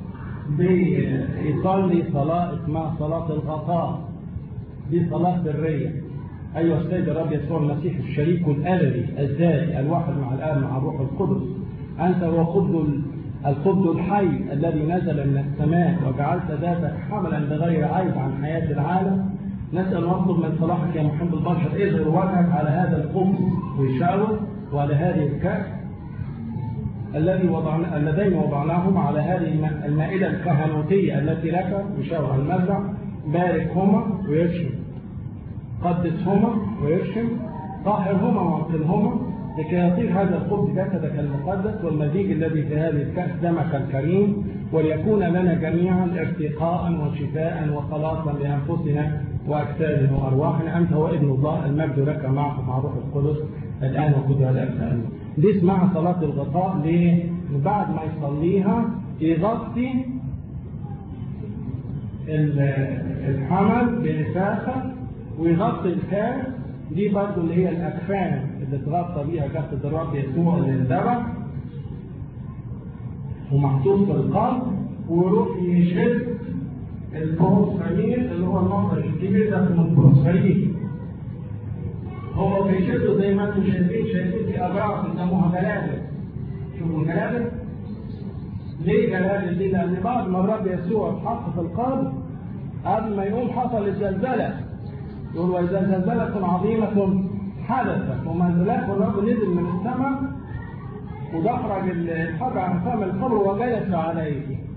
بيصلي صلاة اسمها صلاة الغطاء دي صلاة سرية أيها السيد الرب يسوع المسيح الشريك الأبدي الذاتي الواحد مع الآب مع الروح القدس أنت هو قبض القبض الحي الذي نزل من السماء وجعلت ذاتك حملا بغير عيب عن حياة العالم نسأل ونطلب من صلاحك يا محب البشر اظهر وجهك على هذا القبض ويشاور وعلى هذه الكأس الذي وضعنا اللذين وضعناهما على هذه المائدة الكهنوتية التي لك بشاور المزرع باركهما ويرشم قدسهما ويرشم طهرهما وانقلهما لكي يصير هذا الخبز جسدك المقدس والمزيج الذي في هذه الكأس دمك الكريم وليكون لنا جميعا ارتقاء وشفاء وخلاصا لأنفسنا وأجسادنا وأرواحنا أنت هو ابن الله المجد لك معه مع روح القدس الآن وكل هذا دي اسمها صلاة الغطاء ليه؟ بعد ما يصليها يغطي الحمل بنفاخة ويغطي الكاس دي برضه اللي هي الأكفان اللي تغطى بيها جسد الرب يسوع اللي اندبح ومحطوط في القلب ويروح يشد البروسفير اللي هو المخرج الكبير ده اسمه البروسفير هو بيشدوا زي ما انتم شايفين شايفين في اجراس بيسموها جلابل شوفوا الجلابل ليه جلابل دي؟ لان بعد ما الرب يسوع اتحط في القلب قبل ما يقوم حصل الزلزله يقول واذا زلزله عظيمه حدثت وما زلات والرب نزل من السماء ودحرج الحجر عن فم القبر وجلس عليه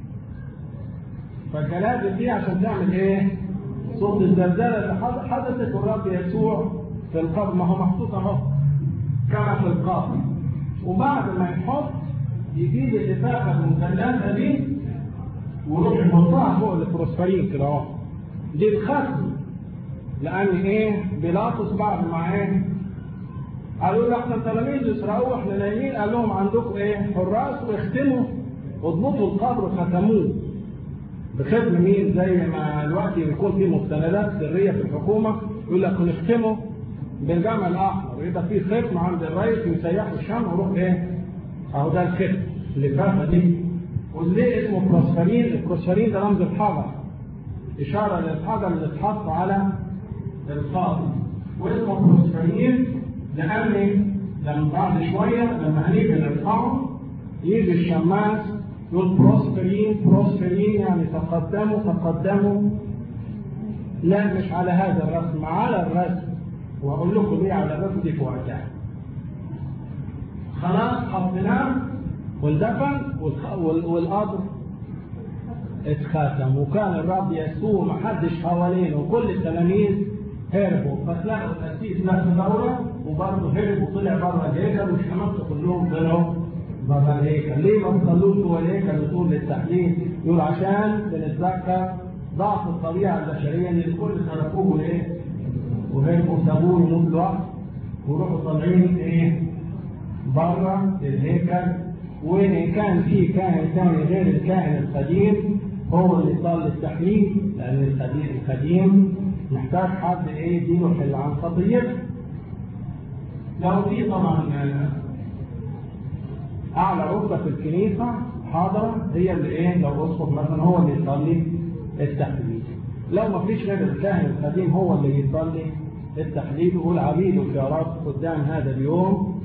فالجنازة دي عشان تعمل ايه؟ صوت الزلزال اللي حدثت والرب يسوع في القبر ما هو محطوط اهو كما في القبر وبعد ما يحط يجيب اللفافه المثلثه دي ويروح يحطها فوق البروسفرين كده اهو دي الختم لان ايه بيلاطس بعد ما ايه قالوا له احنا التلاميذ يسرقوه احنا نايمين قال لهم عندكم ايه حراس واختموا اضبطوا القبر ختموه بختم مين زي ما الوقت يكون في مستندات سريه في الحكومه يقول لك نختمه بالجمع الاحمر يبقى في ختم عند الرئيس يسيحوا الشمع ويروح ايه اهو ده الختم اللفافه دي وليه اسمه بروسفرين البروسفرين ده رمز الحجر اشاره للحجر اللي اتحط على الخاطر واسمه بروسفرين لان لما بعد شويه لما هنيجي نرفعه يجي الشماس يقول بروسفرين بروسفرين يعني تقدموا تقدموا لا مش على هذا الرسم على الرسم وهقول لكم ليه على الرسم دي في وقتها خلاص حطيناه واندفن والقبر اتختم وكان الرب يسوع ما حدش حوالينه وكل التلاميذ هربوا فتلاقوا القسيس نفس دوره وبرضه هرب وطلع بره الهيكل والشمس كلهم طلعوا بره الهيكل ليه ما تصلوش جوه الهيكل وتقول للتحليل يقول عشان بنتذكر ضعف الطبيعه البشريه ان الكل تركوه ليه وهربوا سابوه يموت لوحده ويروحوا طالعين ايه بره الهيكل وإن كان في كاهن ثاني غير الكاهن القديم هو اللي صار للتحليل لأن القديم القديم محتاج حد إيه يديله حل عن خطيته. لو في طبعا أعلى رتبة في الكنيسة حاضرة هي اللي إيه لو أسقط مثلا هو اللي يصلي التحليل. لو ما فيش غير الكاهن القديم هو اللي يصلي التحليل يقول عبيدك يا رب قدام هذا اليوم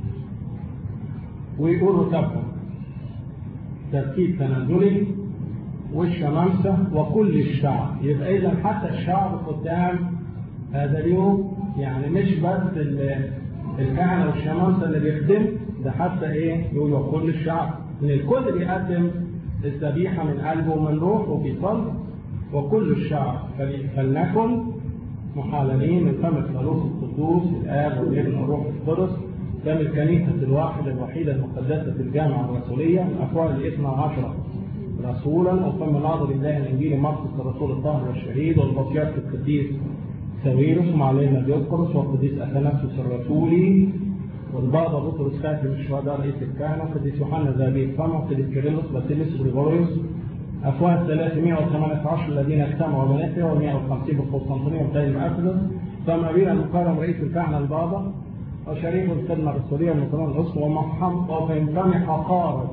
ويقولوا تبقى ترتيب تنازلي والشمامسة وكل الشعب يبقى إذا حتى الشعب قدام هذا اليوم يعني مش بس الكهنة والشمامسة اللي بيخدم ده حتى إيه يقولوا كل الشعب إن الكل بيقدم الذبيحة من قلبه ومن روحه وبيصلي وكل الشعب فلنكن محاللين من فم الثالوث القدوس الآب والابن والروح القدس كان الكنيسة الواحدة الوحيدة المقدسة في الجامعة الرسولية من أفواه الاثنى عشر رسولا وفم ناظر الله الإنجيل مرقس الرسول الطاهر والشهيد والبطيارك القديس ساويرس ومعلمنا بيقرس والقديس أثناسوس الرسولي والبابا بطرس خاتم الشهداء رئيس الكهنة والقديس يوحنا ذهبي الفم والقديس كيرلس باسيليس غريغوريوس أفواه 318 الذين اجتمعوا بنفسه و150 بالقسطنطينية وبتاع المأخذ ثم أبينا المقارن رئيس الكهنة البابا وشريف الخدمة الرسولية من قانون الأسر ومحمد وفي فم حقارة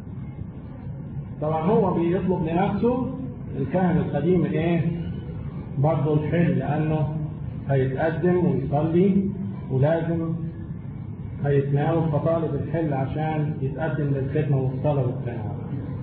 طبعا هو بيطلب لنفسه الكاهن القديم ايه برضه الحل لأنه هيتقدم ويصلي ولازم هيتناول فطالب الحل عشان يتقدم للخدمة والصلاة والتناول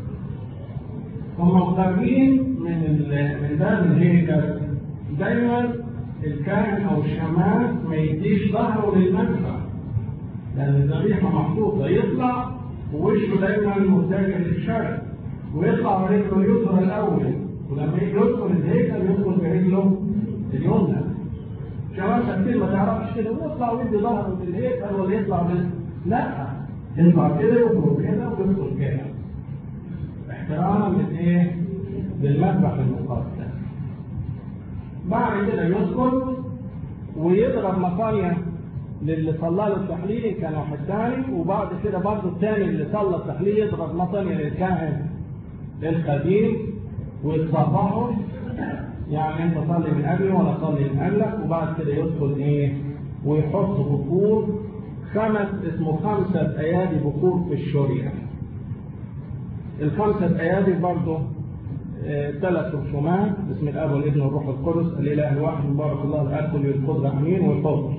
هم خارجين من من باب الهيكل دايما الكاهن او الشماس ما يديش ظهره للمدفع لان الذبيحه محطوطه يطلع ووشه دايما متجه للشرق ويطلع برجله اليسرى الاول ولما يجي يدخل الهيكل يدخل برجله اليمنى شماسة كتير ما تعرفش كده ويطلع ويدي ظهره للهيكل ولا يطلع بال لا يطلع كده ويخرج كده ويدخل كده احتراما للايه؟ للمذبح المقدس بعد كده يدخل ويضرب مطانية للي صلى له التحليل إن كان واحد ثاني وبعد كده برضه الثاني اللي صلى التحليل يضرب مطانية للكاهن القديم ويتصبحه يعني انت صلي من اجلي وانا صلي من اجلك وبعد كده يدخل ايه ويحط بخور خمس اسمه خمسة ايادي بخور في الشريعة الخمسة ايادي برضه ثلاث رسومات باسم الاب والابن والروح القدس الاله الواحد مبارك الله الاب والقدر امين والفضل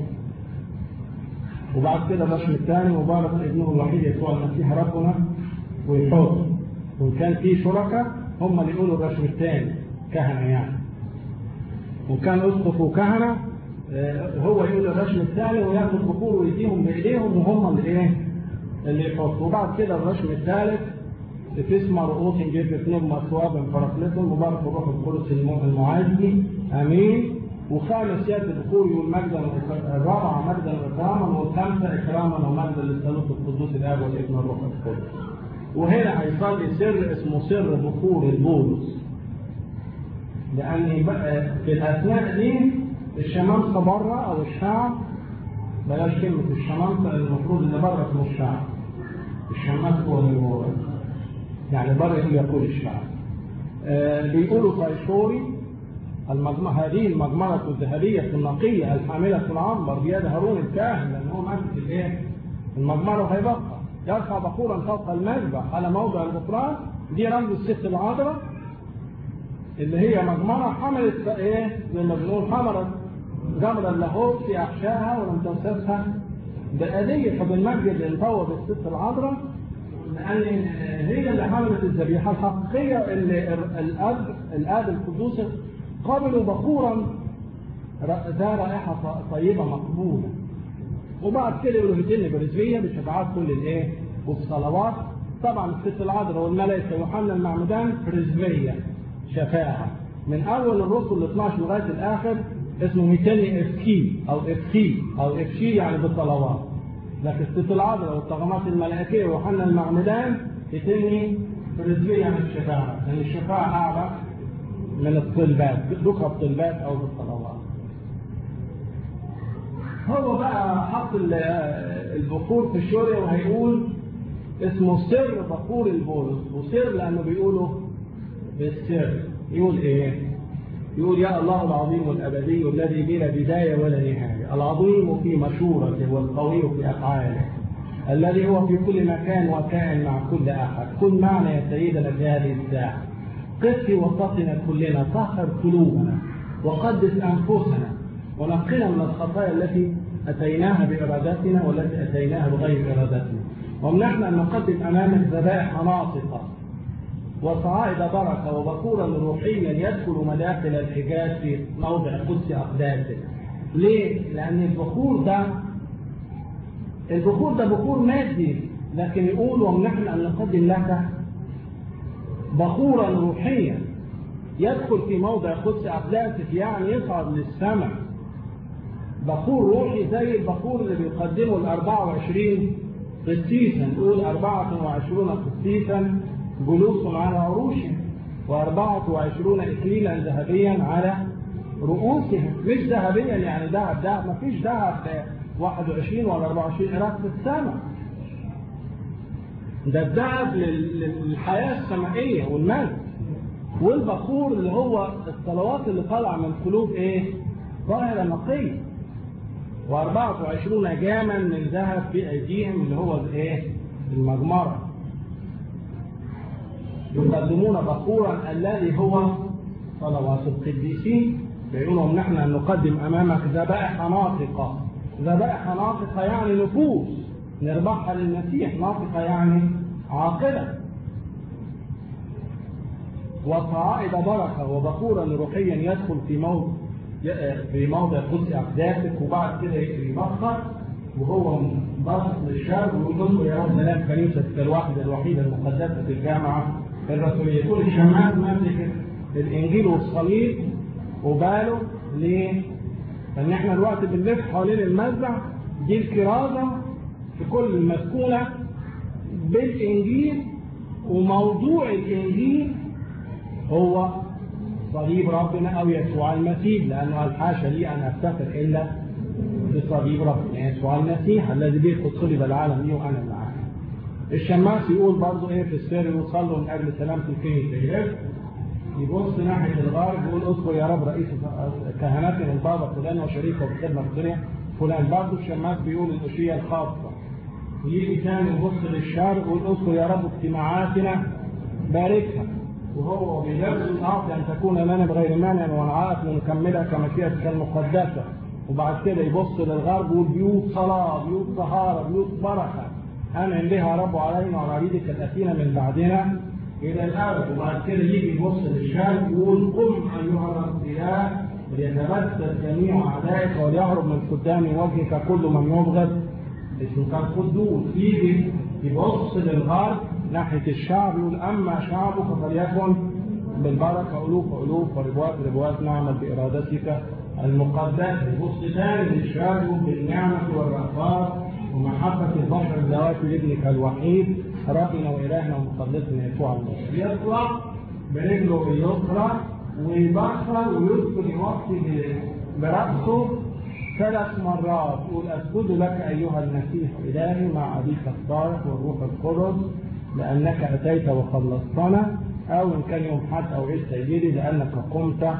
وبعد كده الرسم الثاني مبارك ابنه الوحيد يسوع المسيح ربنا ويحط وان كان في شركاء هم اللي يقولوا الرسم الثاني كهنه يعني وكان اسقف وكهنه هو يقول الرسم الثاني وياخد البخور ويديهم بايديهم وهم اللي ايه اللي يحط وبعد كده الرشم الثالث تسمى رؤوس جد اثنين مثواب فرقلتهم مبارك الروح القدس المعزي امين وخامس سيادة الذكور يقول مجدا الرابعة مجدا وإكراما والخامسة إكراما ومجدا للثالوث القدوس الآب والابن والروح القدس. وهنا هيصلي سر اسمه سر بخور البولس. لأن في الأثناء دي الشمامسة بره أو الشعب بلاش كلمة الشمامسة المفروض اللي بره اسمه الشعب. الشماس هو اللي هو يعني بره يقول الشعب. آه بيقولوا طيشوري المجمع هذه المجمرة الذهبية النقية الحاملة العنبر بيد هارون الكاهن لأن هو ماسك الايه؟ المجمرة وهيبقى يرفع بخورا فوق المذبح على موضع الغفران دي رمز الست العذراء اللي هي مجمرة حملت ايه؟ زي ما بنقول حملت جمر اللاهوت في أحشائها ولم تمسسها بأدية فبالمجد انطوت الست العذراء لأن هي اللي حملت الذبيحة الحقيقية اللي الأب الآب القدوس قبلوا بخورا ذا رائحة طيبة مقبولة وبعد كده يقولوا هتن برزبية بشفاعات كل الايه والصلوات طبعا الست العذراء والملائكة يوحنا المعمدان برزبية شفاعة من أول الرسل ال 12 لغاية الآخر اسمه ميتاني افكي أو افكي أو افشي يعني بالصلوات لكن الست العذراء والطغمات الملائكية ويوحنا المعمدان هتني برزبية عن الشفاعة لأن الشفاعة أعلى من الطلبات ذكر الطلبات او بالصلوات هو بقى حط البخور في الشورية وهيقول اسمه سر بخور البولس وسر لانه بيقولوا بالسر يقول ايه يقول يا الله العظيم الابدي الذي بلا بدايه ولا نهايه العظيم في مشورته والقوي في افعاله الذي هو في كل مكان وكائن مع كل احد كن معنا يا سيدنا في هذه الساعه قف في وسطنا كلنا طهر قلوبنا وقدس انفسنا ونقنا من الخطايا التي اتيناها بارادتنا والتي اتيناها بغير ارادتنا ومنحنا ان نقدم امامك ذبائح ناطقه وصعائد بركه وبكورا روحيا يدخل مداخل الحجاز في موضع قدس اقداسك. ليه؟ لان البخور ده البخور ده بخور مادي لكن يقول ومنحنا ان نقدم لك بخورا روحيا يدخل في موضع قدس أقداسك يعني يصعد للسماء بخور روحي زي البخور اللي بيقدمه ال 24 قسيسا نقول 24 قسيسا جلوس على عروشهم و24 إكليلا ذهبيا على رؤوسهم مش ذهبيا يعني ذهب ذهب ما فيش ذهب 21 ولا 24 عراق في السماء ده الذهب للحياة السمائية والمجد والبخور اللي هو الصلوات اللي طالعة من قلوب ايه ظاهرة نقية و24 جاما من ذهب في ايديهم اللي هو الايه المجمرة يقدمون بخورا الذي هو صلوات القديسين بيقولوا نحن ان نقدم امامك ذبائح ناطقة ذبائح ناطقة يعني نفوس نربحها للمسيح ناطقة يعني عاقلة وصعائد بركة وبخورا روحيا يدخل في موضع في موضع قدس أقداسك وبعد كده يبخر وهو باصص للشرق ويقول له يا رب سلام كنيستك الواحدة الوحيدة المقدسة في الجامعة الرسولية يقول الشماس ماسك الإنجيل والصليب وباله ليه؟ لأن احنا دلوقتي بنلف حوالين المذبح دي الكرازة في كل المسكونة بالإنجيل وموضوع الإنجيل هو صليب ربنا أو يسوع المسيح لأنه الحاشا لي أن أفتخر إلا بصليب ربنا يسوع المسيح الذي به قد صلب العالم لي وأنا معاه الشماس يقول برضه إيه في السر يصلوا من أجل سلامة الكنيسة يبص ناحية الغرب يقول اذكر يا رب رئيس كهنتنا البابا فلان وشريكه في الخدمة الدنيا فلان برضه الشماس بيقول الأشياء الخاصة يجي تاني يبص للشرق ويقول اذكر يا رب اجتماعاتنا باركها وهو بنفس الأعطي أن تكون لنا بغير مانع ونعات ونكملها كمشيئتك المقدسة وبعد كده يبص للغرب ويقول بيوت صلاة بيوت طهارة بيوت بركة أنعم بها رب علينا وعلى عبيدك الأتين من بعدنا إلى الأرض وبعد كده يجي يبص للشرق ويقول قم أيها الرب إله ليتبدل جميع أعدائك وليهرب من قدام وجهك كل من يبغض اسمك القدوس يجي يبص للغرب ناحية الشعب يقول أما شعبك فليكن بالبركة ألوف ألوف وربوات ربوات نعمل بإرادتك المقدسة يبص ثاني للشعب بالنعمة والرأفات ومحبة البشر ذوات لابنك الوحيد ربنا وإلهنا ومخلصنا يسوع المسيح يطلع برجله اليسرى ويبخر ويذكر يوطي برأسه ثلاث مرات يقول أسجد لك أيها المسيح إلهي مع أبيك الصالح والروح القدس لأنك أتيت وخلصتنا أو إن كان يوم حد أو عيد سيدي لأنك قمت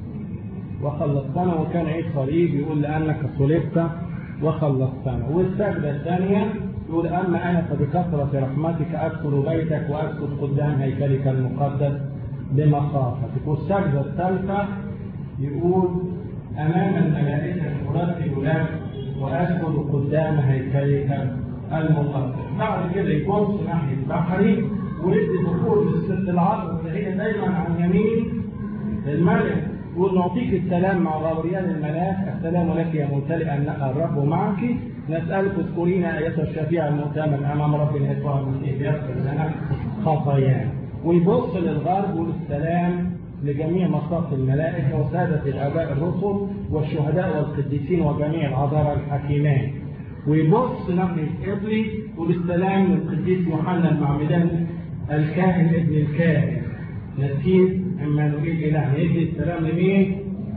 وخلصتنا وكان عيد صليب يقول لأنك صلبت وخلصتنا والسجدة الثانية يقول أما أنا فبكثرة رحمتك أدخل بيتك وأسجد قدام هيكلك المقدس بمخافتك والسجدة الثالثة يقول أمام الملائكة أرتب لك وأسجد قدام هيكلك المقدس بعد كده يبص ناحية بحري ويدي دخول للست العصر اللي هي دايما عن يمين الملك يقول نعطيك السلام مع غابريال الملاك السلام لك يا ممتلئ أن الرب معك نسألك اذكرينا أيتها الشفيع المؤتمن أمام ربنا يسوع المسيح يغفر لنا خطايانا ويبص للغرب يقول السلام لجميع مصاف الملائكة وسادة الآباء الرسل والشهداء والقديسين وجميع العذارى الحكيمان ويبص ناحية قبلي وبالسلام للقديس يوحنا المعمدان الكاهن ابن الكاهن نسيب عمانوئيل إله يدي السلام لمين؟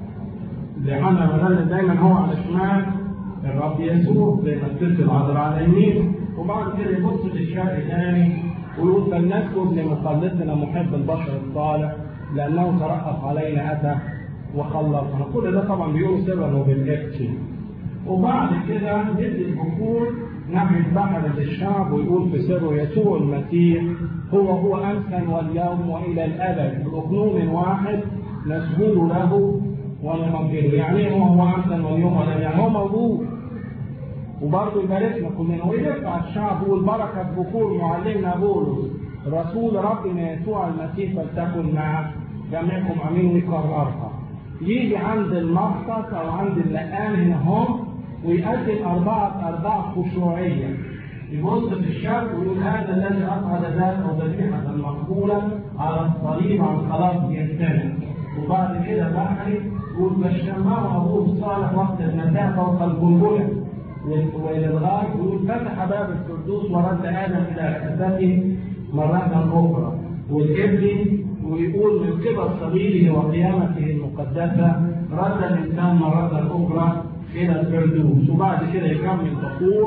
لحنا مغلل دايما هو على شمال الرب يسوع زي ما الست العذراء على اليمين وبعد كده يبص للشرق ثاني ويقول فلنسجد لمخلصنا محب البشر الصالح لأنه ترأف علينا أتى وخلصنا كل ده طبعا بيقول سرا وبالإكتي وبعد كده يدي البخور ناحية بحر للشعب ويقول في سره يسوع المسيح هو هو أمسا واليوم وإلى الأبد بأقنوم واحد نسجد له ونمجده يعني ايه هو هو أمسا واليوم ولا يعني هو موجود وبرضه يباركنا كلنا ويرفع الشعب والبركة بخور معلمنا بولس رسول ربنا يسوع المسيح فلتكن مع جميعكم امين ويكررها يجي عند المقصد او عند اللقان هنا هم ويقدم أربعة أرباع خشوعية يبص في الشرق ويقول هذا الذي أصعد ذاته ذبيحة مقبولة على الصليب عن خلاص جنسنا وبعد كده بحري يقول بشمعه أبوه الصالح وقت المساء فوق البلبلة وإلى الغار يقول فتح باب القدوس ورد آدم إلى كتفه مرة أخرى والابن ويقول من قبل صليبه وقيامته المقدسة رد الإنسان مرة أخرى إلى الفردوس وبعد كده يكمل بخور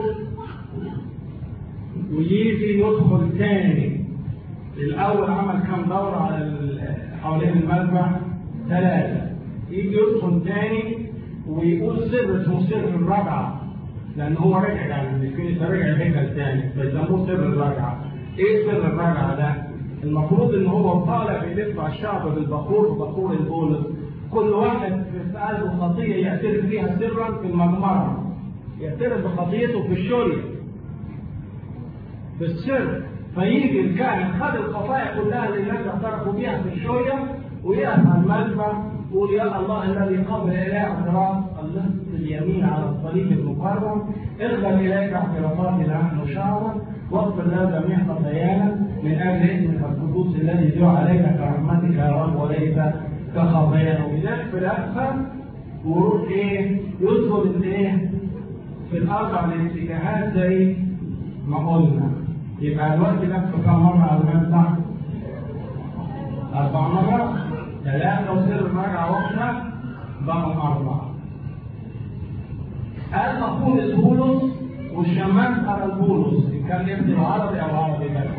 ويجي يدخل تاني الأول عمل كام دورة على حوالين المذبح ثلاثة يجي يدخل تاني ويقول سر اسمه سر الرجعة لأن هو رجع يعني الكنيسة رجع الهيكل تاني فيسموه سر الرجعة إيه سر الرجعة ده؟ المفروض إن هو طالع بيدفع الشعب بالبخور بخور البولس كل واحد في قلبه خطية يعترف فيها سرا في المجمرة يعترف بخطيته في الشرية في السر فيجي الكاهن خد الخطايا كلها اللي الناس اعترفوا بيها في الشرية ويقف على المذبح يقول يا الله الذي قبل إلى اعتراف اللص اليمين على الصليب المكرم اغفر إليك اعترافاتنا نحن شعبا واغفر لنا جميع خطايانا من أجل اسمك القدوس الذي جاء عليك كرحمتك يا رب وليس كخطايانا وبذلك في الأكثر وروح إيه يدخل الإيه في الأربع الاتجاهات زي ما قلنا يبقى الوقت نفسه كم مرة على المذبح؟ أربع مرات ثلاثة وسر مرة واحدة بقوا أربعة قال مقول بولس والشمال على البولس إن كان يكتب عربي أو عربي بس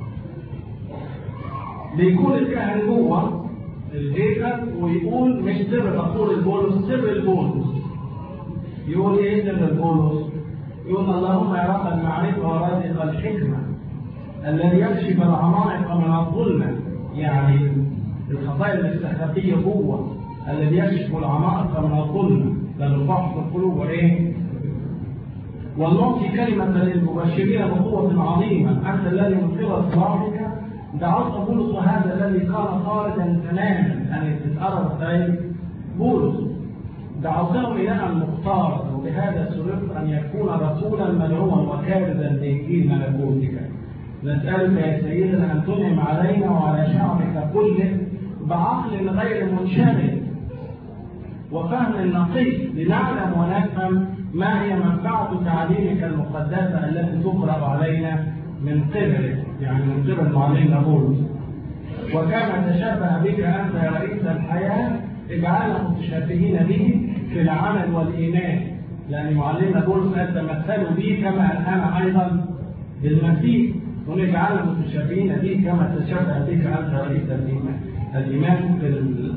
بيكون الكاهن جوه الهيكل ويقول مش سر مقول البولس سر البولس يقول ايه سر البولس؟ يقول اللهم يا رب المعرفة ورازق الحكمة الذي يكشف العمالقة من الظلمة يعني الخطايا الاستخلاقية جوه الذي يكشف العمالقة من الظلمة لأن الفحص القلوب ايه؟ والمعطي كلمة للمبشرين بقوة عظيمة أنت الذي من قبل صلاحك دعوت بولس وهذا الذي كان خارجا تماما أن تتقرب زي بولس دعوته إلها مختارا وبهذا سررت أن يكون رسولا مدعوا وكارزا لإنجيل ملكوتك نسألك يا سيدنا أن تنعم علينا وعلى شعبك كله بعقل غير منشغل وفهم نقي لنعلم ونفهم ما هي منفعة تعليمك المقدسة التي تقرأ علينا من قبلك يعني من قبل معلمنا بولس وكما تشبه بك أنت يا رئيس الحياة اجعلنا متشبهين به في العمل والإيمان لأن معلمنا بولس قال تمثلوا بي كما أنا أيضا بالمسيح ونجعلنا متشابهين به كما تشبه بك أنت رئيس الإيمان الإيمان في ال...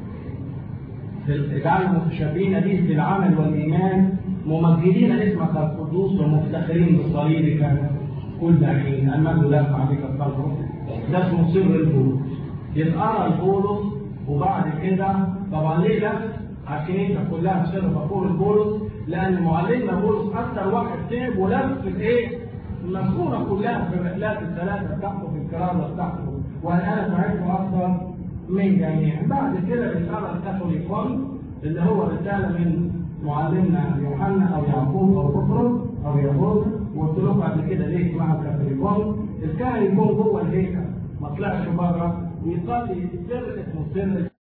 في اجعلنا متشابهين به في العمل والإيمان ممجدين اسمك القدوس ومفتخرين بصليبك كل حين المجد لك عليك القلب ده اسمه سر البولس يتقرا البولس وبعد كده طبعا ليه بس عشان انت كلها سر بقول البولس لان معلمنا بولس اكثر واحد تعب ولف الايه المذكوره كلها في الرحلات الثلاثه بتاعته في الكرامه بتاعته وانا ساعدته اكثر من جميع بعد كده بنقرا الكاثوليكون اللي هو رساله من معلمنا يوحنا او يعقوب او بطرس او يهوذا وقلت لكم قبل كده ليه اسمها الكاثوليكون الكاهن يكون جوه الهيكل ما طلعش بره ويصلي سر اسمه سر